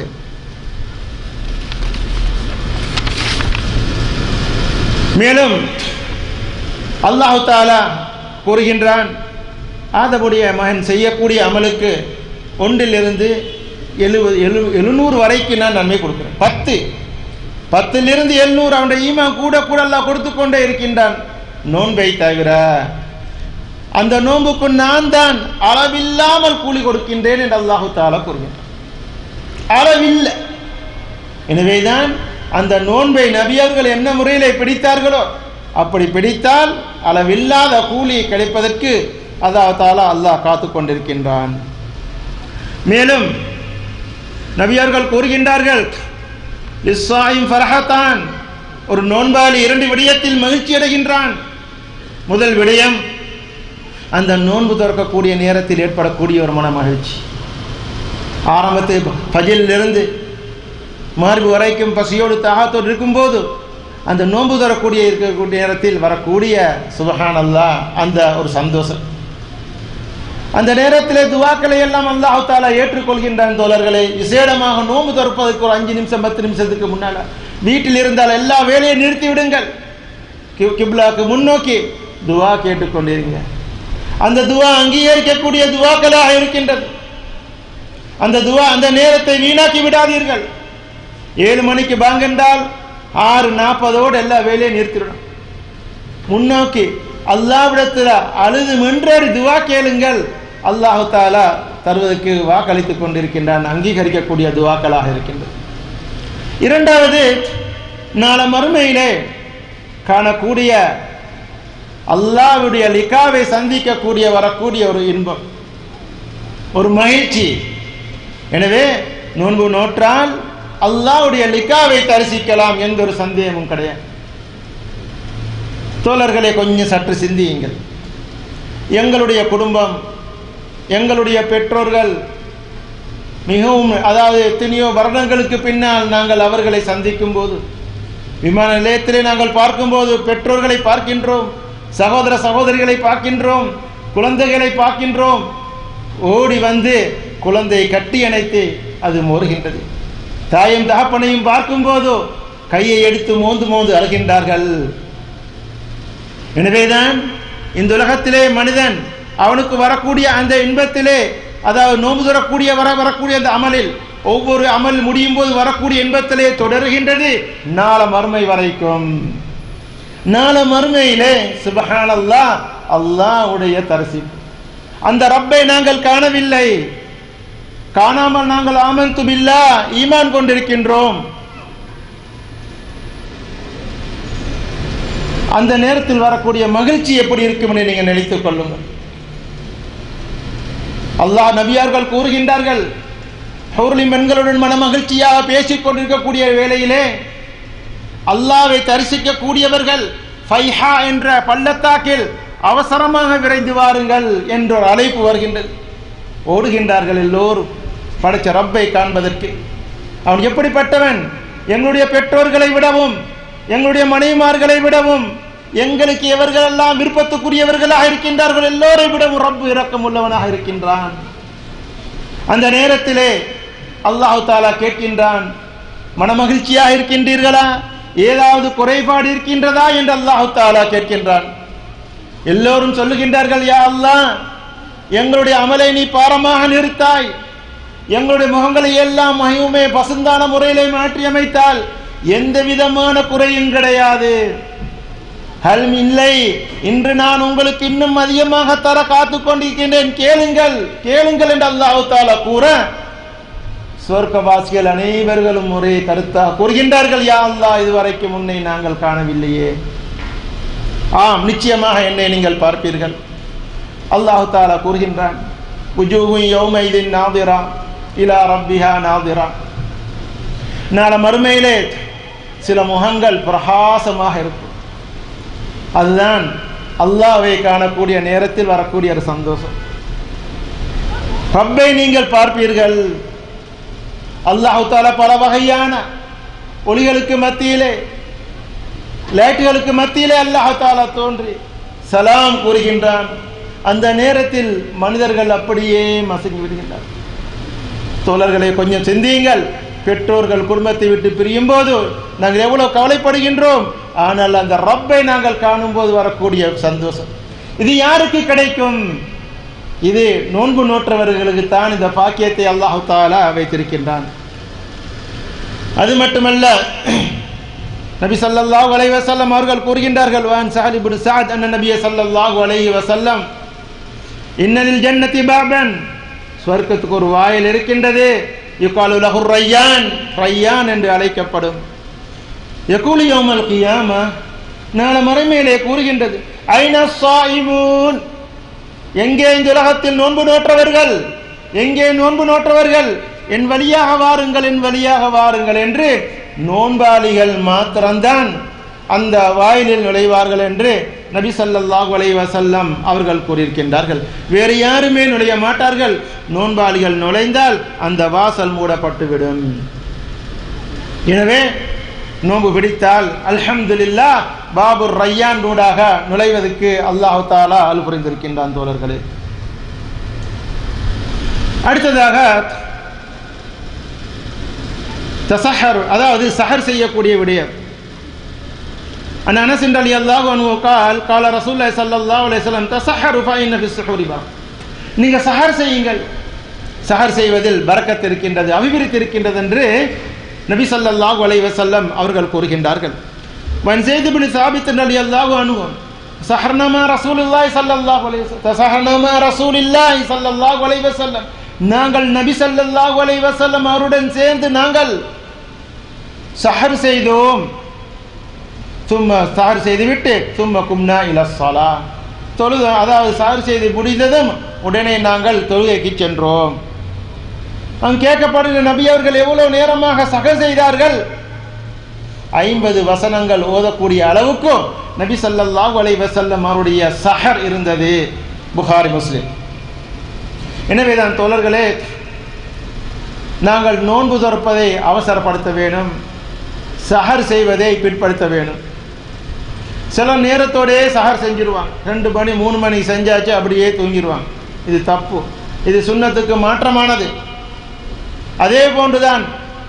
மேலும் அல்லாஹு தாலா கூறுகின்றான் ஆதமுடைய மகன் செய்யக்கூடிய அமலுக்கு ஒன்றிலிருந்து எழுபது எழு எழுநூறு வரைக்கும் நான் நன்மை கொடுக்கிறேன் பத்து பத்திலிருந்து எழுநூறு அவனுடைய ஈமான் கூட கூட அல்லாஹ் கொடுத்து கொண்டே இருக்கின்றான் நோன்பை தவிர அந்த நோன்புக்கு நான் தான் அளவில்லாமல் கூலி கொடுக்கின்றேன் என்று அல்லாஹு தாலா கூறுகின்றான் அளவில்லை எனவேதான் அந்த நோன்பை நபியர்கள் என்ன முறையிலே பிடித்தார்களோ அப்படி பிடித்தால் அளவில்லாத கூலி கிடைப்பதற்கு அல்லாஹ் தாலா அல்லாஹ் காத்து கொண்டிருக்கின்றான் மேலும் நபியர்கள் கூறுகின்றார்கள் லிஸ்ஸாயிம் ஃபரஹத்தான் ஒரு நோன்பாளி இரண்டு விடயத்தில் மகிழ்ச்சி அடைகின்றான் முதல் விடயம் அந்த நோன்பு திறக்கக்கூடிய நேரத்தில் ஏற்படக்கூடிய ஒரு மன மகிழ்ச்சி ஆரம்பத்து பஜிலிருந்து மார்பு வரைக்கும் பசியோடு தாகத்தோடு இருக்கும்போது அந்த நோன்பு தரக்கூடிய இருக்கக்கூடிய நேரத்தில் வரக்கூடிய சுபஹான் அல்லாஹ் அந்த ஒரு சந்தோஷம் அந்த நேரத்திலே துவாக்களை எல்லாம் அல்லாஹ் தாலா ஏற்றுக்கொள்கின்றான் தோழர்களே விசேடமாக நோன்பு திறப்பதற்கு ஒரு அஞ்சு நிமிஷம் பத்து நிமிஷத்துக்கு முன்னால வீட்டில் இருந்தால் எல்லா வேலையை நிறுத்தி விடுங்கள் கி- கிப்லாக்கு முன்னோக்கி துவா கேட்டுக்கொண்டிருங்க அந்த துவா அங்கீகரிக்கக்கூடிய துவாக்களாக இருக்கின்றது அந்த துவா அந்த நேரத்தை வீணாக்கி விடாதீர்கள் ஏழு மணிக்கு பாங்கென்றால் ஆறு நாற்பதோடு எல்லா வேலையும் நிறுத்திடணும் முன்னோக்கி அல்லாவிடத்தில் அழுது மென்றேறி துவா கேளுங்கள் அல்லாஹு தாலா தருவதற்கு வாக்களித்துக் கொண்டிருக்கின்றான் அங்கீகரிக்கக்கூடிய துவாக்களாக இருக்கின்றது இரண்டாவது நாளை மறுமையிலே காணக்கூடிய அல்லாஹ்வுடைய லிகாவை சந்திக்கக்கூடிய வரக்கூடிய ஒரு இன்பம் ஒரு மகிழ்ச்சி எனவே நோன்பு நோற்றால் அல்லாஹ்வுடைய லிக்காவை தரிசிக்கலாம் எந்த ஒரு சந்தேகமும் கிடையாது தோழர்களே கொஞ்சம் சற்று சிந்தியுங்கள் எங்களுடைய குடும்பம் எங்களுடைய பெற்றோர்கள் மிகவும் அதாவது எத்தனையோ வருடங்களுக்கு பின்னால் நாங்கள் அவர்களை சந்திக்கும் போது விமான நிலையத்திலே நாங்கள் பார்க்கும்போது பெற்றோர்களை பார்க்கின்றோம் சகோதர சகோதரிகளை பார்க்கின்றோம் குழந்தைகளை பார்க்கின்றோம் ஓடி வந்து குழந்தையை கட்டி அணைத்து அது மோறுகின்றது தாயும் தகப்பனையும் பார்க்கும்போதோ கையை எடுத்து மோந்து மோந்து அழுகின்றார்கள் எனவேதான் இந்த உலகத்திலே மனிதன் அவனுக்கு வரக்கூடிய அந்த இன்பத்திலே அதாவது நோம்பு தரக்கூடிய வர வரக்கூடிய அந்த அமலில் ஒவ்வொரு அமல் முடியும் போது வரக்கூடிய இன்பத்திலே தொடர்கின்றது நாள மறுமை வரைக்கும் நாள மறுமையிலே சுபஹானல்லா அல்லாஹ்வுடைய தரிசிப்பு அந்த ரப்பை நாங்கள் காணவில்லை காணாமல் நாங்கள் ஆமந்து பில்லா ஈமான் கொண்டிருக்கின்றோம் அந்த நேரத்தில் வரக்கூடிய மகிழ்ச்சி எப்படி இருக்கும் என்று நீங்கள் நினைத்துக் கொள்ளுங்கள் அல்லாஹ் நபியார்கள் கூறுகின்றார்கள் ஹௌர்லி பெண்களுடன் மன மகிழ்ச்சியாக பேசிக் கொண்டிருக்கக்கூடிய வேளையிலே அல்லாவை தரிசிக்கக்கூடியவர்கள் ஃபைஹா என்ற பள்ளத்தாக்கில் அவசரமாக விரைந்து வாருங்கள் என்ற ஒரு அழைப்பு வருகின்றது ஓடுகின்றார்கள் எல்லோரும் படைச்ச ரப்பை காண்பதற்கு அவன் எப்படிப்பட்டவன் எங்களுடைய பெற்றோர்களை விடவும் எங்களுடைய மனைவிமார்களை விடவும் எங்களுக்கு எவர்களெல்லாம் விருப்பத்துக்குரியவர்களாக இருக்கின்றார்கள் எல்லோரை விடவும் ரப்பு இரக்கம் உள்ளவனாக இருக்கின்றான் அந்த நேரத்திலே அல்லாஹு தாலா கேட்கின்றான் மனமகிழ்ச்சியாக இருக்கின்றீர்களா ஏதாவது குறைபாடு இருக்கின்றதா என்று அல்லாஹு தாலா கேட்கின்றான் எல்லோரும் சொல்லுகின்றார்கள் யா அல்லாஹ் எங்களுடைய அமலை நீ பாரமாக நிறுத்தாய் எங்களுடைய முகங்களை எல்லாம் மகிவுமே பசுந்தான முறையிலே மாற்றி அமைத்தால் எந்த விதமான குறையும் கிடையாது ஹல்ம் இல்லை இன்று நான் உங்களுக்கு இன்னும் அதிகமாக தர காத்து கொண்டிருக்கின்றேன் கேளுங்கள் கேளுங்கள் என்று அல்லாஹு தாலா கூற சொர்க்கவாசிகள் அனைவர்களும் ஒரே கருத்தாக கூறுகின்றார்கள் யா அல்லாஹ் இதுவரைக்கும் உன்னை நாங்கள் காணவில்லையே ஆம் நிச்சயமாக என்னை நீங்கள் பார்ப்பீர்கள் அல்லாஹு தாலா கூறுகின்றான் உஜூஹு யௌமைதின் நாதிரா இலா ரப்பிஹா நாதிரா நாளை மறுமையிலே சில முகங்கள் பிரகாசமாக இருக்கும் அதுதான் அல்லாவை காணக்கூடிய நேரத்தில் வரக்கூடிய ஒரு சந்தோஷம் ரப்பை நீங்கள் பார்ப்பீர்கள் அல்லாஹு தாலா பல வகையான ஒளிகளுக்கு மத்தியிலே லைட்டுகளுக்கு மத்தியிலே அல்லாஹு தாலா தோன்றி சலாம் கூறுகின்றான் அந்த நேரத்தில் மனிதர்கள் அப்படியே மசங்கி விடுகின்றார் தோழர்களை கொஞ்சம் சிந்தியுங்கள் பெற்றோர்கள் குடும்பத்தை விட்டு பிரியும் போது நாங்கள் எவ்வளவு கவலைப்படுகின்றோம் ஆனால் அந்த ரப்பை நாங்கள் காணும் போது வரக்கூடிய சந்தோஷம் இது யாருக்கு கிடைக்கும் இது நோன்பு நோற்றவர்களுக்கு தான் இந்த பாக்கியத்தை அல்லாஹு தாலா வைத்திருக்கின்றான் அது மட்டுமல்ல நபி ஸல்லல்லாஹு அலைஹி வஸல்லம் அவர்கள் கூறுகின்றார்கள் வான் சஹல் இப்னு சஅத் அன்ன நபிய ஸல்லல்லாஹு அலைஹி வஸல்லம் இன்னலில் ஜன்னதி பாபன் ஸ்வர்க்கத்துக்கு ஒரு வாயில் இருக்கின்றது யுகாலு லஹு ரையான் ரையான் என்று அழைக்கப்படும் யகூலு யௌமல் கியாமா நாளை மறைமையிலே கூறுகின்றது ஐன சாயிமூன் எங்கே இந்த உலகத்தில் நோன்பு நோற்றவர்கள் எங்கே நோன்பு நோற்றவர்கள் என் வழியாக வாருங்கள் என் வழியாக வாருங்கள் என்று நோன்பாளிகள் மாத்திரம்தான் அந்த வாயிலில் நுழைவார்கள் என்று நபி ஸல்லல்லாஹு அலைஹி வஸல்லம் அவர்கள் கூறியிருக்கின்றார்கள் வேறு யாருமே நுழைய மாட்டார்கள் நோன்பாளிகள் நுழைந்தால் அந்த வாசல் மூடப்பட்டுவிடும் எனவே நோன்பு பிடித்தால் அல்ஹம்துலில்லா பாபு ரையான் நூடாக நுழைவதற்கு அல்லாஹு தாலா அல் புரிந்திருக்கின்றான் தோழர்களே அடுத்ததாக தசஹர் அதாவது சஹர் செய்யக்கூடிய விடயம் அன் அனஸ் அலி அல்லாஹ் அன்ஹு கால் கால ரசூலுல்லாஹி ஸல்லல்லாஹு அலைஹி வஸல்லம் தசஹரு ஃபஇன்ன ஃபி ஸுஹூரி பரக் நீங்க சஹர் செய்யுங்கள் சஹர் செய்வதில் பரக்கத் இருக்கின்றது அபிவிருத்தி இருக்கின்றது என்று நபி ஸல்லல்லாஹு அலைஹி வஸல்லம் அவர்கள் கூறுகின்றார்கள் வன் ஸைத் இப்னு சாபித் ரலி அல்லாஹு அன்ஹு சஹர்னா மா ரசூலுல்லாஹி ஸல்லல்லாஹு அலைஹி வஸல்லம் தசஹர்னா மா ரசூலில்லாஹி ஸல்லல்லாஹு அலைஹி வஸல்லம் நாங்கள் நபி ஸல்லல்லாஹு அலைஹி வஸல்லம் அவருடன் சேர்ந்து நாங்கள் சஹர் செய்தோம் சும்மா சார் செய்துவிட்டு சும்மா கும்னா இல சலா தொழுது அதாவது சார் செய்து முடிந்ததும் உடனே நாங்கள் தொழுகைக்கு சென்றோம் அங்கு கேட்கப்படுகிற நபி அவர்கள் எவ்வளவு நேரமாக சகர் செய்தார்கள் ஐம்பது வசனங்கள் ஓதக்கூடிய அளவுக்கும் நபி ஸல்லல்லாஹு அலைஹி வஸல்லம் அவருடைய சஹர் இருந்தது புகாரி முஸ்லிம் எனவே தான் தோழர்களே நாங்கள் நோன்பு துறப்பதை அவசரப்படுத்த வேணும் சஹர் செய்வதை பிற்படுத்த வேணும் சில நேரத்தோடே சஹர் செஞ்சிருவாங்க ரெண்டு மணி மூணு மணி செஞ்சாச்சு அப்படியே தூங்கிடுவாங்க இது தப்பு இது சுண்ணத்துக்கு மாற்றமானது அதே போன்றுதான்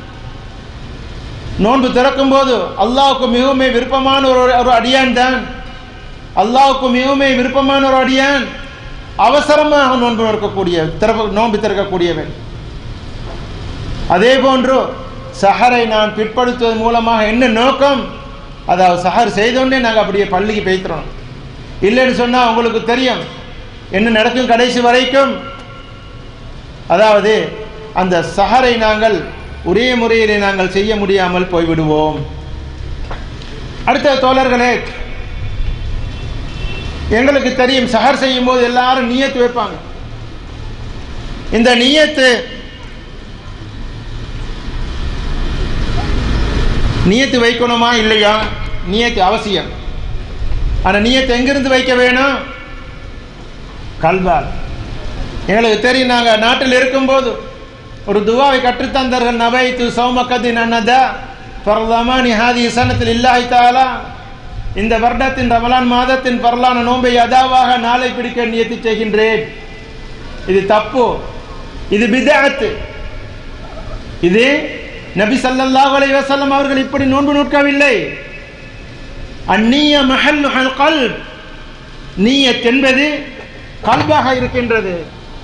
நோன்பு திறக்கும் போது அல்லாவுக்கு மிகவும் விருப்பமான ஒரு ஒரு அடியான் தான் அல்லாவுக்கு மிகவும் விருப்பமான ஒரு அடியான் அவசரமாக நோன்பு திறக்கக்கூடிய திறப்பு நோன்பு திறக்கக்கூடியவன் அதே போன்று சஹரை நான் பிற்படுத்துவதன் மூலமாக என்ன நோக்கம் அதாவது சஹர் செய்தோடனே நாங்கள் அப்படியே பள்ளிக்கு பேய்த்துறோம் இல்லைன்னு சொன்னால் உங்களுக்கு தெரியும் என்ன நடக்கும் கடைசி வரைக்கும் அதாவது அந்த சஹரை நாங்கள் ஒரே முறையிலே நாங்கள் செய்ய முடியாமல் போய்விடுவோம் அடுத்த தோழர்களே எங்களுக்கு தெரியும் சஹர் செய்யும் போது எல்லாரும் நியத்து வைப்பாங்க இந்த நியத்து நியத்து வைக்கணுமா இல்லையா நியத்து அவசியம் ஆனால் நியத்து எங்கிருந்து வைக்க வேணும் கல்வால் எங்களுக்கு தெரியும் நாங்கள் நாட்டில் இருக்கும்போது ஒரு துவாவை கற்றுத்தந்தார்கள் நபைத்து சௌமக்கத்தின் அன்னதா பரதமானி ஹாதி சனத்தில் இல்லாஹி தாலா இந்த வருடத்தின் ரமலான் மாதத்தின் பரலான நோன்பை அதாவாக நாளை பிடிக்க நியத்தி செய்கின்றேன் இது தப்பு இது பிதாத்து இது நபி ஸல்லல்லாஹு அலைஹி வஸல்லம் அவர்கள் இப்படி நோன்பு நோக்கவில்லை அந்நிய மஹல் கல்ப் நீயத் என்பது கல்பாக இருக்கின்றது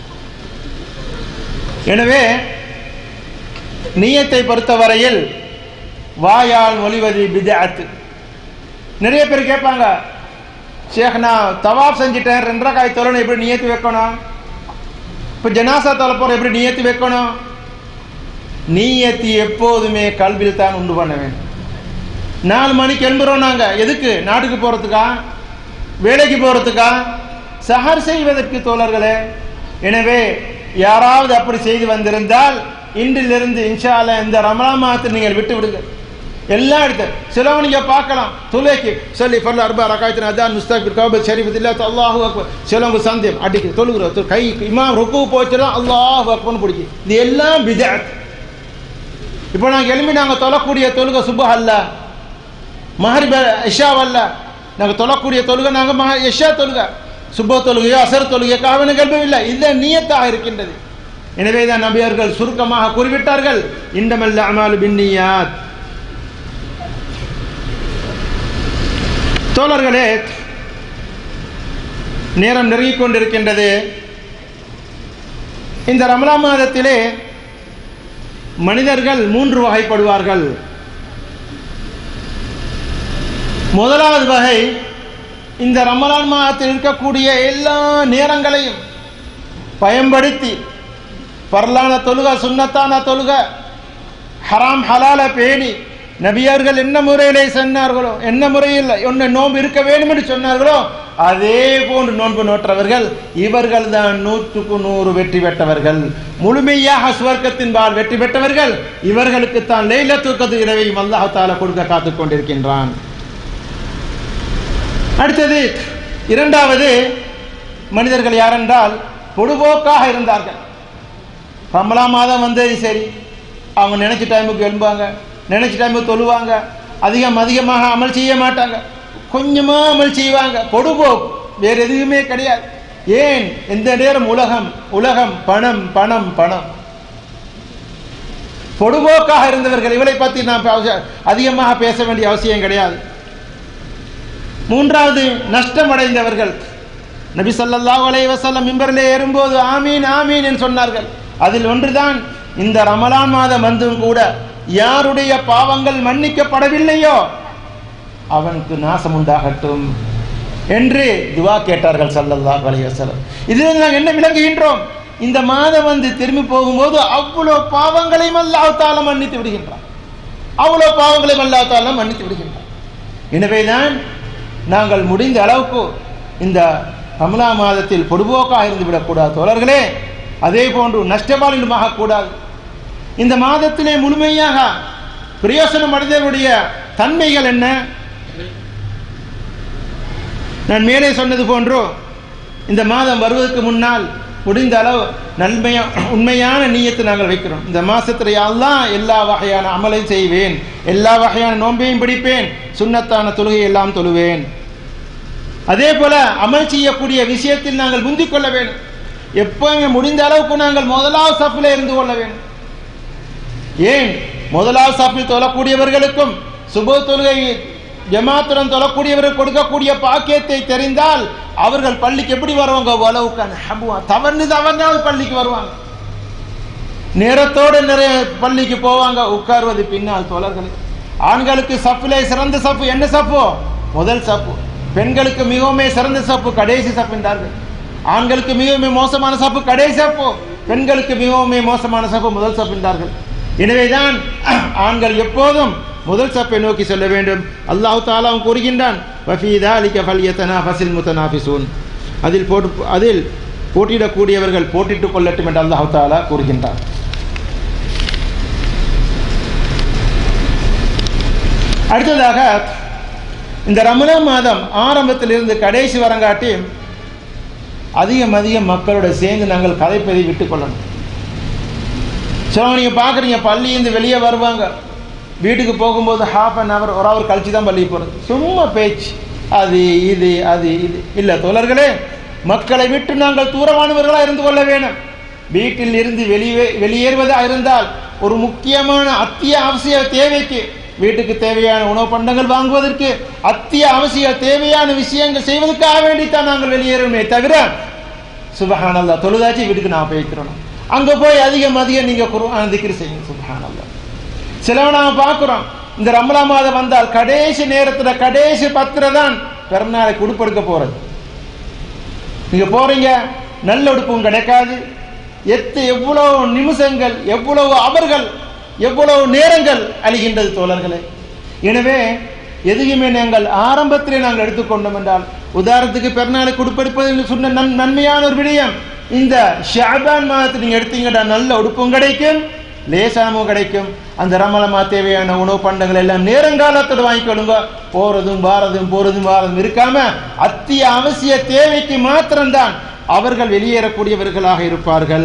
எனவே நீயத்தை பொறுத்தவரையில் வாயால் மொழிவது பிதாத்து நிறைய பேர் கேட்பாங்க ஷேக் நான் தவாப் செஞ்சிட்டேன் ரெண்டரை காய் தொழணும் எப்படி நியத்து வைக்கணும் இப்போ ஜனாசா தொலை போகிற எப்படி நியத்து வைக்கணும் நீயத்தி எப்போதுமே கல்வியில் தான் உண்டு பண்ண வேண்டும் நாலு மணிக்கு எழும்புறோம் நாங்கள் எதுக்கு நாட்டுக்கு போகிறதுக்கா வேலைக்கு போகிறதுக்கா சஹர் செய்வதற்கு தோழர்களே எனவே யாராவது அப்படி செய்து வந்திருந்தால் இன்றிலிருந்து இன்ஷா அல்லாஹ் இந்த ரமலா மாதத்தை நீங்கள் விட்டு விடுங்க எல்லா இடத்துல சிலவங்க நீங்க பார்க்கலாம் துளைக்கு சொல்லி ஃபர்ல அர்பா ரகாயத்தின் அதான் முஸ்தாக் கௌபத் ஷரீஃப் இல்லா அல்லாஹு அக்பர் சிலவங்க சந்தேகம் அடிக்கு தொழுகிற கை இமாம் ருக்கு போச்சுன்னா அல்லாஹு அக்பர்னு பிடிக்கும் இது எல்லாம் பிதாத் இப்போ நாங்கள் எழுப்பி நாங்கள் தொழக்கூடிய தொழுகை சுபஹ் அல்ல மஹரிப இஷாவ் அல்ல நாங்கள் தொழக்கூடிய தொழுகை நாங்கள் மஹ இஷா தொழுகை சுப தொழுகையோ அசர் தொழுகையோ காவன கல்வியில்லை இது நீயத்தாக இருக்கின்றது எனவே தான் நபியர்கள் சுருக்கமாக குறிப்பிட்டார்கள் இண்டமல்ல அமாலு பின்னியாத் தோழர்களே நேரம் நெருங்கிக் கொண்டிருக்கின்றது இந்த ரமலா மாதத்திலே மனிதர்கள் மூன்று வகைப்படுவார்கள் முதலாவது வகை இந்த ரமலான் மாதத்தில் இருக்கக்கூடிய எல்லா நேரங்களையும் பயன்படுத்தி பரலான தொழுக சுன்னத்தான தொழுக ஹராம் ஹலால பேணி நபியர்கள் என்ன முறையிலே சொன்னார்களோ என்ன முறையில் ஒன்று நோன்பு இருக்க வேண்டும் என்று சொன்னார்களோ அதே போன்று நோன்பு நோற்றவர்கள் இவர்கள் தான் நூற்றுக்கு நூறு வெற்றி பெற்றவர்கள் முழுமையாக சுவர்க்கத்தின் பால் வெற்றி பெற்றவர்கள் இவர்களுக்கு தான் லைல தூக்கத்து இரவையும் அல்லாஹால கொடுக்க காத்துக் கொண்டிருக்கின்றான் அடுத்தது இரண்டாவது மனிதர்கள் யாரென்றால் பொடுபோக்காக இருந்தார்கள் ரமலா மாதம் வந்தது சரி அவங்க நினைச்ச டைமுக்கு எழும்புவாங்க நினைச்ச டைமுக்கு தொழுவாங்க அதிகம் அதிகமாக அமல் செய்ய மாட்டாங்க கொஞ்சமாக அமல் செய்வாங்க பொடுபோக்கு வேறு எதுவுமே கிடையாது ஏன் எந்த நேரம் உலகம் உலகம் பணம் பணம் பணம் பொடுபோக்காக இருந்தவர்கள் இவளை பற்றி நான் அவசியம் அதிகமாக பேச வேண்டிய அவசியம் கிடையாது மூன்றாவது நஷ்டமடைந்தவர்கள் நபி ஸல்லல்லாஹு அலைஹி வஸல்லம் மிம்பரிலே ஏறும்போது ஆமீன் ஆமீன் என்று சொன்னார்கள் அதில் ஒன்றுதான் இந்த ரமலான் மாதம் வந்தும் கூட யாருடைய பாவங்கள் மன்னிக்கப்படவில்லையோ அவனுக்கு நாசம் உண்டாகட்டும் என்று துவா கேட்டார்கள் ஸல்லல்லாஹு அலைஹி வஸல்லம் இதில் நாங்கள் என்ன விளங்குகின்றோம் இந்த மாதம் வந்து திரும்பி போகும்போது அவ்வளோ பாவங்களையும் அல்லாஹ் தாலா மன்னித்து விடுகின்றான் அவ்வளோ பாவங்களையும் அல்லாஹ் தாலா மன்னித்து விடுகின்றான் எனவேதான் நாங்கள் முடிந்த அளவுக்கு இந்த ரமலா மாதத்தில் பொடுபோக்காக இருந்து விடக்கூடாது தோழர்களே அதே போன்று நஷ்டபாலினுமாக கூடாது இந்த மாதத்திலே முழுமையாக பிரயோசனம் அடைந்தவருடைய தன்மைகள் என்ன நான் மேலே சொன்னது போன்றோ இந்த மாதம் வருவதற்கு முன்னால் முடிந்த அளவு நன்மையா உண்மையான நீயத்தை நாங்கள் வைக்கிறோம் இந்த மாசத்துல எல்லாம் எல்லா வகையான அமலையும் செய்வேன் எல்லா வகையான நோன்பையும் பிடிப்பேன் சுண்ணத்தான தொழுகை எல்லாம் தொழுவேன் அதே போல அமல் செய்யக்கூடிய விஷயத்தில் நாங்கள் முந்திக் கொள்ள வேண்டும் எப்பவுமே முடிந்த அளவுக்கு நாங்கள் முதலாவது சப்பில் இருந்து கொள்ள வேண்டும் ஏன் முதலாவது சப்பில் தொழக்கூடியவர்களுக்கும் சுப தொழுகை ஜமாத்துடன் தொழக்கூடியவர்கள் கொடுக்கக்கூடிய பாக்கியத்தை தெரிந்தால் அவர்கள் பள்ளிக்கு எப்படி வருவாங்க உலவுக்கான தவறு தவறுனாவது பள்ளிக்கு வருவாங்க நேரத்தோடு நிறைய பள்ளிக்கு போவாங்க உட்கார்வது பின்னால் தோழர்கள் ஆண்களுக்கு சப்பிலே சிறந்த சப்பு என்ன சப்பு முதல் சப்பு பெண்களுக்கு மிகவும் சிறந்த சப்பு கடைசி சப்பு என்றார்கள் ஆண்களுக்கு மிகவும் மோசமான சப்பு கடைசி சப்பு பெண்களுக்கு மிகவும் மோசமான சப்பு முதல் சப்பு என்றார்கள் எனவேதான் ஆண்கள் எப்போதும் முதல் சப்பை நோக்கி செல்ல வேண்டும் அல்லாஹு தாலாம் கூறுகின்றான் அதில் போட்டு அதில் போட்டியிடக்கூடியவர்கள் போட்டிட்டுக் கொள்ளட்டும் என்று அல்லாஹு தாலா கூறுகின்றான் அடுத்ததாக இந்த ரமணா மாதம் ஆரம்பத்திலிருந்து கடைசி வரங்காட்டி அதிகம் அதிகம் மக்களோட சேர்ந்து நாங்கள் கதைப்பதை விட்டுக் கொள்ளணும் சில நீங்கள் பார்க்குறீங்க பள்ளியிருந்து வெளியே வருவாங்க வீட்டுக்கு போகும்போது ஹாஃப் அன் ஹவர் ஒரு ஹவர் கழிச்சு தான் பள்ளிக்கு போகிறது சும்மா பேச்சு அது இது அது இது இல்லை தோழர்களே மக்களை விட்டு நாங்கள் தூரமானவர்களாக இருந்து கொள்ள வேணும் வீட்டில் இருந்து வெளியே வெளியேறுவதாக இருந்தால் ஒரு முக்கியமான அத்தியாவசிய தேவைக்கு வீட்டுக்கு தேவையான உணவு பண்டங்கள் வாங்குவதற்கு அத்தியாவசிய தேவையான விஷயங்கள் செய்வதற்காக வேண்டித்தான் நாங்கள் வெளியேறுமே தவிர சுபஹானல்லா தொழுதாச்சு வீட்டுக்கு நான் போய்க்கிறோம் அங்கே போய் அதிகம் அதிகம் நீங்கள் குருவான திக்ரு செய்யுங்க சுபஹானல்லா சிலவ நாம பார்க்குறோம் இந்த ரமலா மாதம் வந்தால் கடைசி நேரத்தில் கடைசி பத்திர தான் பிறநாளை குடுப்படுக்க போறது நீங்க போறீங்க நல்ல உடுப்பும் கிடைக்காது எத்து எவ்வளவு நிமிஷங்கள் எவ்வளவு அவர்கள் எவ்வளவு நேரங்கள் அழிகின்றது தோழர்களே எனவே எதையுமே நாங்கள் ஆரம்பத்திலே நாங்கள் எடுத்துக்கொண்டோம் என்றால் உதாரணத்துக்கு பெருநாளை கொடுப்பெடுப்பது என்று சொன்ன நன் நன்மையான ஒரு விடயம் இந்த ஷாபான் மாதத்தை நீங்கள் எடுத்தீங்கன்னா நல்ல உடுப்பும் கிடைக்கும் லேசானமும் கிடைக்கும் அந்த ரமலமா தேவையான உணவு பண்டங்கள் எல்லாம் நேரங்காலத்தோடு வாங்கிக்கொள்ளுங்க போறதும் வாரதும் போறதும் வாரதும் இருக்காம அத்திய அவசிய தேவைக்கு மாத்திரம்தான் அவர்கள் வெளியேறக்கூடியவர்களாக இருப்பார்கள்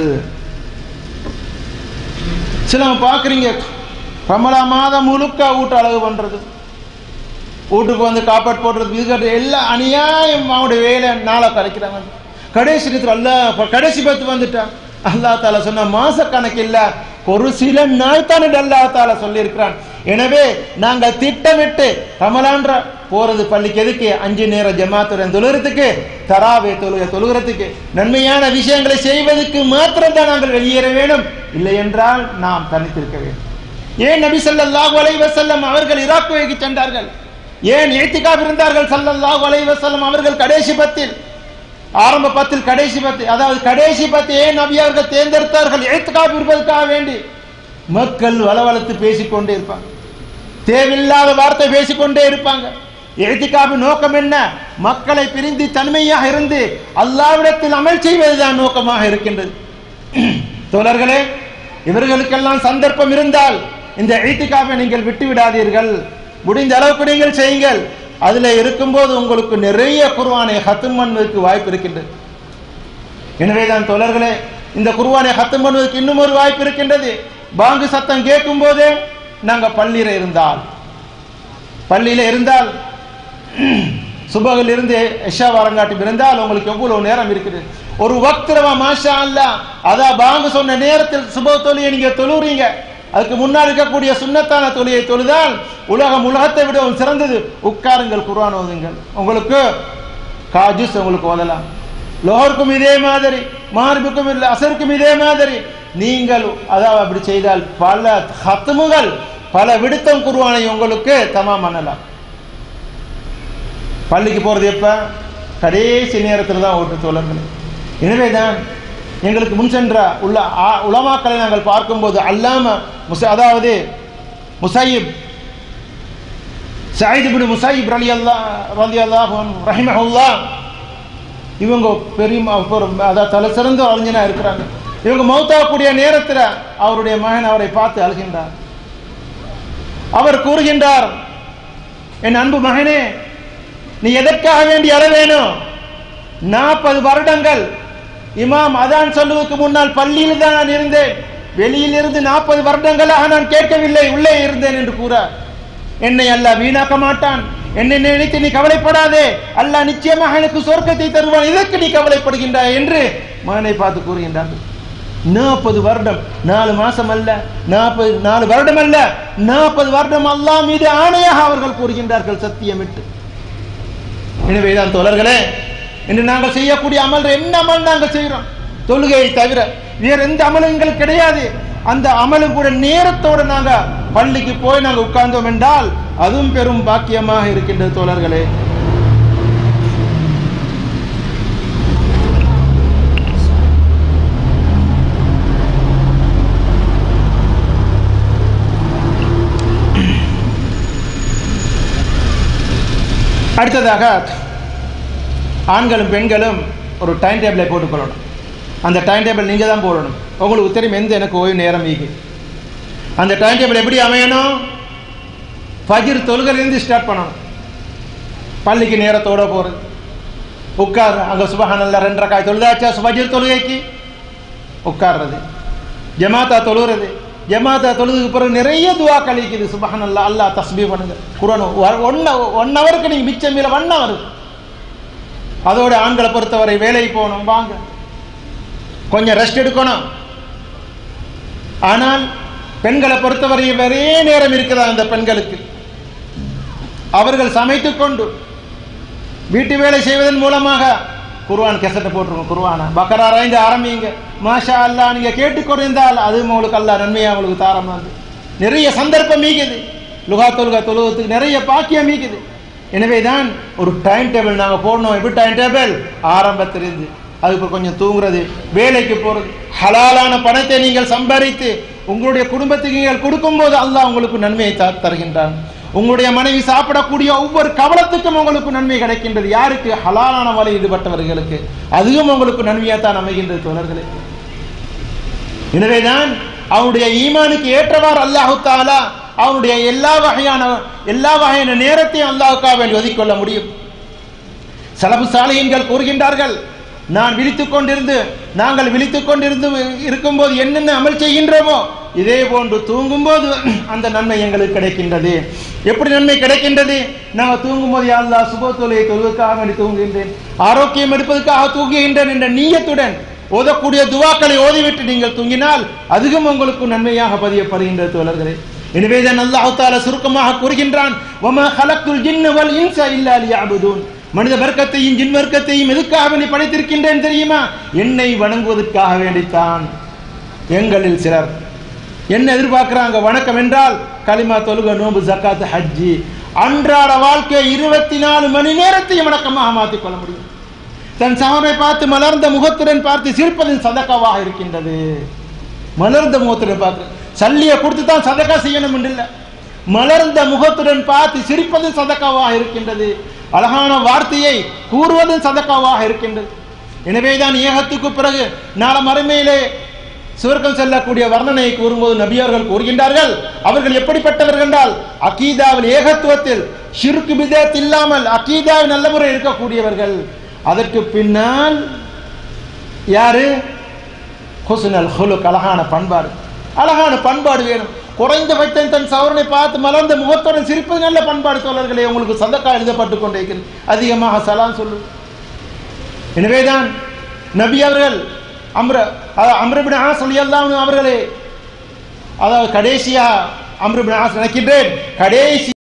சில பார்க்குறீங்க ரமலா மாதம் முழுக்க வீட்டு அழகு பண்றது வீட்டுக்கு வந்து காப்பாட் போடுறது இது எல்லா அநியாயம் அவனுடைய வேலை நாளை கலைக்கிறாங்க கடைசி நேரத்தில் அல்ல கடைசி பத்து வந்துட்டான் அல்லா தால சொன்ன மாச கணக்கு இல்ல ஒரு சில நாள் தானே அல்லா தால சொல்லியிருக்கிறான் எனவே நாங்கள் திட்டமிட்டு ரமலான்ற போறது பள்ளிக்கு எதுக்கு அஞ்சு நேரம் ஜமாத்துடன் தொழுகிறதுக்கு தராவே தொழுக தொழுகிறதுக்கு நன்மையான விஷயங்களை செய்வதற்கு மாத்திரம் தான் நாங்கள் வெளியேற வேண்டும் இல்லை என்றால் நாம் தனித்திருக்க வேண்டும் ஏன் நபி ஸல்லல்லாஹு அலைஹி வஸல்லம் அவர்கள் ஈராக்குவைக்கு சென்றார்கள் ஏன் ஏத்திகாப் இருந்தார்கள் ஸல்லல்லாஹு அலைஹி வஸல்லம் அவர்கள் கடைசி பத்தில் ஆரம்ப பத்தில் கடைசி பத்து அதாவது கடைசி பத்து ஏன் நபி அவர்கள் தேர்ந்தெடுத்தார்கள் ஏத்துக்காப் இருப்பதற்காக வேண்டி மக்கள் வளவளத்து பேசிக்கொண்டே இருப்பாங்க தேவையில்லாத வார்த்தை பேசிக்கொண்டே இருப்பாங்க எழுத்திக்காவின் நோக்கம் என்ன மக்களை பிரிந்து தனிமையாக இருந்து அல்லாவிடத்தில் அமல் செய்வதுதான் நோக்கமாக இருக்கின்றது தோழர்களே இவர்களுக்கெல்லாம் சந்தர்ப்பம் இருந்தால் இந்த எழுத்திக்காவை நீங்கள் விட்டு விடாதீர்கள் முடிந்த அளவுக்கு நீங்கள் செய்யுங்கள் அதுல இருக்கும்போது உங்களுக்கு நிறைய குர்வானை ஹத்தும் பண்ணுவதற்கு வாய்ப்பு இருக்கின்றது எனவேதான் தோழர்களே இந்த குர்வானை ஹத்தும் பண்ணுவதற்கு இன்னும் ஒரு வாய்ப்பு இருக்கின்றது பாங்கு சத்தம் கேட்கும் போதே நாங்க பள்ளியில இருந்தால் பள்ளியில இருந்தால் சுபகில் இருந்து எஷா வரங்காட்டி இருந்தால் உங்களுக்கு எவ்வளவு நேரம் இருக்குது ஒரு வக்திரமா மாஷா அல்லா அதான் பாங்கு சொன்ன நேரத்தில் சுப தொழிலை நீங்க தொழுறீங்க அதுக்கு முன்னால் இருக்கக்கூடிய சுண்ணத்தான தொழிலை தொழுதால் உலகம் உலகத்தை விட சிறந்தது உட்காருங்கள் குர்ஆன் ஓதுங்கள் உங்களுக்கு காஜூஸ் உங்களுக்கு ஓதலாம் லோகருக்கும் இதே மாதிரி மார்புக்கும் இல்லை அசருக்கும் இதே மாதிரி நீங்கள் அதாவது அப்படி செய்தால் பல ஹத்துமுகள் பல விடுத்தம் குருவானை உங்களுக்கு தமா பண்ணலாம் பள்ளிக்கு போறது எப்ப கடைசி நேரத்தில் தான் ஓட்டு தோழர்கள் எனவேதான் எங்களுக்கு முன் சென்ற உள்ள ஆ- உலமாக்களை நாங்கள் பார்க்கும்போது அல்லாம முச அதாவது முசைப் சயீத் இப்னு முசைப் ரலி அல்லா ரலி அல்லாஹ் ரஹிமஹுல்லா இவங்க பெரிய ஒரு அதாவது தலை சிறந்த அறிஞனா இருக்கிறாங்க இவங்க மௌத்தாகக்கூடிய நேரத்தில் அவருடைய மகன் அவரை பார்த்து அழுகின்றார் அவர் கூறுகின்றார் என் அன்பு மகனே நீ எதற்காக வேண்டி அழ வேணும் நாற்பது வருடங்கள் இமாம் அதான் சொல்லுவதற்கு முன்னால் பள்ளியில் தான் நான் இருந்தேன் வெளியில் இருந்து நாற்பது வருடங்களாக நான் கேட்கவில்லை உள்ளே இருந்தேன் என்று கூற என்னை அல்லாஹ் வீணாக்க மாட்டான் என்னை நினைத்து நீ கவலைப்படாதே அல்லாஹ் நிச்சயமாக எனக்கு சொர்க்கத்தை தருவான் இதற்கு நீ கவலைப்படுகின்றாய் என்று மகனை பார்த்து கூறுகின்றார்கள் நாற்பது வருடம் நாலு மாசம் அல்ல நாற்பது நாலு வருடம் அல்ல நாற்பது வருடம் அல்லாஹ் மீது ஆணையாக அவர்கள் கூறுகின்றார்கள் சத்தியமிட்டு எனவேதான் தோழர்களே இன்று நாங்கள் செய்யக்கூடிய அமல் என்ன அமல் நாங்கள் செய்கிறோம் தொழுகையை தவிர வேற எந்த அமலும் எங்களுக்கு கிடையாது அந்த அமலும் கூட நேரத்தோடு நாங்க பள்ளிக்கு போய் நாங்க உட்கார்ந்தோம் என்றால் அதுவும் பெரும் பாக்கியமாக இருக்கின்றது தோழர்களே அடுத்ததாக ஆண்களும் பெண்களும் ஒரு டைம் டேபிளை போட்டுக்கொள்ளணும் அந்த டைம் டேபிள் நீங்கள் தான் போடணும் உங்களுக்கு தெரியும் எந்த எனக்கு ஓய்வு நேரம் ஈகு அந்த டைம் டேபிள் எப்படி அமையணும் ஃபஜிர் தொழுகையிலேருந்து ஸ்டார்ட் பண்ணணும் பள்ளிக்கு நேரத்தோட போகிறது உட்கார் அங்கே சுபஹானல்ல ரெண்டரை காய் தொழுதாச்சா ஃபஜிர் தொழுகைக்கு உட்கார்றது ஜமாத்தா தொழுகிறது ஜமாத்தா தொழுதுக்கு பிறகு நிறைய துவா கழிக்குது சுபஹானல்லா அல்லாஹ் தஸ்பீ பண்ணுங்க குரான் ஒன் ஒன் ஹவருக்கு நீங்கள் மிச்சம் மீல ஒன் ஹவர் அதோட ஆண்களை பொறுத்தவரை வேலைக்கு போகணும் வாங்க கொஞ்சம் ரெஸ்ட் எடுக்கணும் ஆனால் பெண்களை பொறுத்தவரை ஒரே நேரம் இருக்குதா அந்த பெண்களுக்கு அவர்கள் சமைத்துக் கொண்டு வீட்டு வேலை செய்வதன் மூலமாக குர்வான் கெசட்டை போட்டுருங்க குர்வானா பக்கரா ஐந்து ஆரம்பிங்க மாஷா அல்லா நீங்க கேட்டுக்கொண்டிருந்தால் அது உங்களுக்கு அல்லா நன்மையா உங்களுக்கு தாரம் வந்து நிறைய சந்தர்ப்பம் மீக்குது லுகா தொழுகா தொழுவத்துக்கு நிறைய பாக்கியம் மீக்குது எனவே தான் ஒரு டைம் டேபிள் நாங்கள் போடணும் எப்படி டைம் டேபிள் ஆரம்பத்திலிருந்து அதுக்கு கொஞ்சம் தூங்குறது வேலைக்கு போகிறது ஹலாலான பணத்தை நீங்கள் சம்பாதித்து உங்களுடைய குடும்பத்துக்கு நீங்கள் கொடுக்கும்போது அல்லாஹ் உங்களுக்கு நன்மையை த- தருகின்றான் உங்களுடைய மனைவி சாப்பிடக்கூடிய ஒவ்வொரு கவலத்துக்கும் உங்களுக்கு நன்மை கிடைக்கின்றது யாருக்கு ஹலாலான வலை ஈடுபட்டவர்களுக்கு அதுவும் உங்களுக்கு நன்மையாக தான் அமைகின்றது தோழர்களே எனவேதான் அவனுடைய ஈமானுக்கு ஏற்றவாறு அல்லாஹு தாலா அவனுடைய எல்லா வகையான எல்லா வகையான நேரத்தையும் அல்லாஹுக்காக வேண்டி ஒதுக்கிக்கொள்ள முடியும் சலபு சாலையன்கள் கூறுகின்றார்கள் நான் விழித்துக் கொண்டிருந்து நாங்கள் விழித்துக் கொண்டிருந்து இருக்கும்போது என்னென்ன அமல் செய்கின்றோமோ இதே போன்று தூங்கும்போது அந்த நன்மை எங்களுக்கு கிடைக்கின்றது எப்படி நன்மை கிடைக்கின்றது நாங்கள் தூங்கும்போது யா அல்லாஹ் சுபத்தொலையை தொழுவதற்காக வேண்டி தூங்குகின்றேன் ஆரோக்கியம் எடுப்பதற்காக தூங்குகின்றேன் என்ற நீயத்துடன் ஓதக்கூடிய துவாக்களை ஓதிவிட்டு நீங்கள் தூங்கினால் அதுவும் உங்களுக்கு நன்மையாக பதியப்படுகின்றது தோழர்களே எனவேதான் அல்லாஹ் தாலா சுருக்கமாக கூறுகின்றான் வமா ஹலக்குல் ஜின்னு வல் இன்ச இல்லா லியஅபுதூன் மனித வர்க்கத்தையும் ஜின் வர்க்கத்தையும் எதுக்காக வேண்டி படைத்திருக்கின்றேன் தெரியுமா என்னை வணங்குவதற்காக வேண்டித்தான் எங்களில் சிலர் என்ன எதிர்பார்க்கிறாங்க வணக்கம் என்றால் கலிமா தொழுக நோம்பு ஜக்காத் ஹஜ்ஜி அன்றாட வாழ்க்கை இருபத்தி நாலு மணி நேரத்தையும் வணக்கமாக மாற்றிக் கொள்ள முடியும் தன் சகோதரை பார்த்து மலர்ந்த முகத்துடன் பார்த்து சிரிப்பதில் சதக்காவாக இருக்கின்றது மலர்ந்த முகத்துடன் பார்த்து சல்லியை கொடுத்து தான் சதக்கா செய்யணும் என்று இல்லை மலர்ந்த முகத்துடன் பார்த்து சிரிப்பது சதக்காவாக இருக்கின்றது அழகான வார்த்தையை கூறுவதும் சதக்காவாக இருக்கின்றது எனவேதான் ஏகத்துக்கு பிறகு நாள மறுமையிலே சுவர்க்கம் செல்லக்கூடிய வர்ணனையை கூறும்போது நபியர்கள் கூறுகின்றார்கள் அவர்கள் எப்படிப்பட்டவர்கள் என்றால் அகீதாவில் ஏகத்துவத்தில் ஷிருக்கு பிதத் இல்லாமல் அகீதாவில் நல்ல முறை இருக்கக்கூடியவர்கள் அதற்கு பின்னால் யாரு ஹுசுனல் ஹுலுக் அழகான பண்பாடு அழகான பண்பாடு வேணும் குறைந்தபட்சம் தன் சவரனை பார்த்து மலர்ந்த முகத்துடன் சிரிப்பது நல்ல பண்பாடு தோழர்களே உங்களுக்கு சதக்கா எழுதப்பட்டு கொண்டிருக்கிறது அதிகமாக சலாம் சொல்லு எனவேதான் நபி அவர்கள் அம்ர அம்ரபின் ஆஸ் அல்லாஹ் அவர்களே அதாவது கடைசியா அம்ரபின் ஆஸ் நினைக்கின்றேன் கடைசி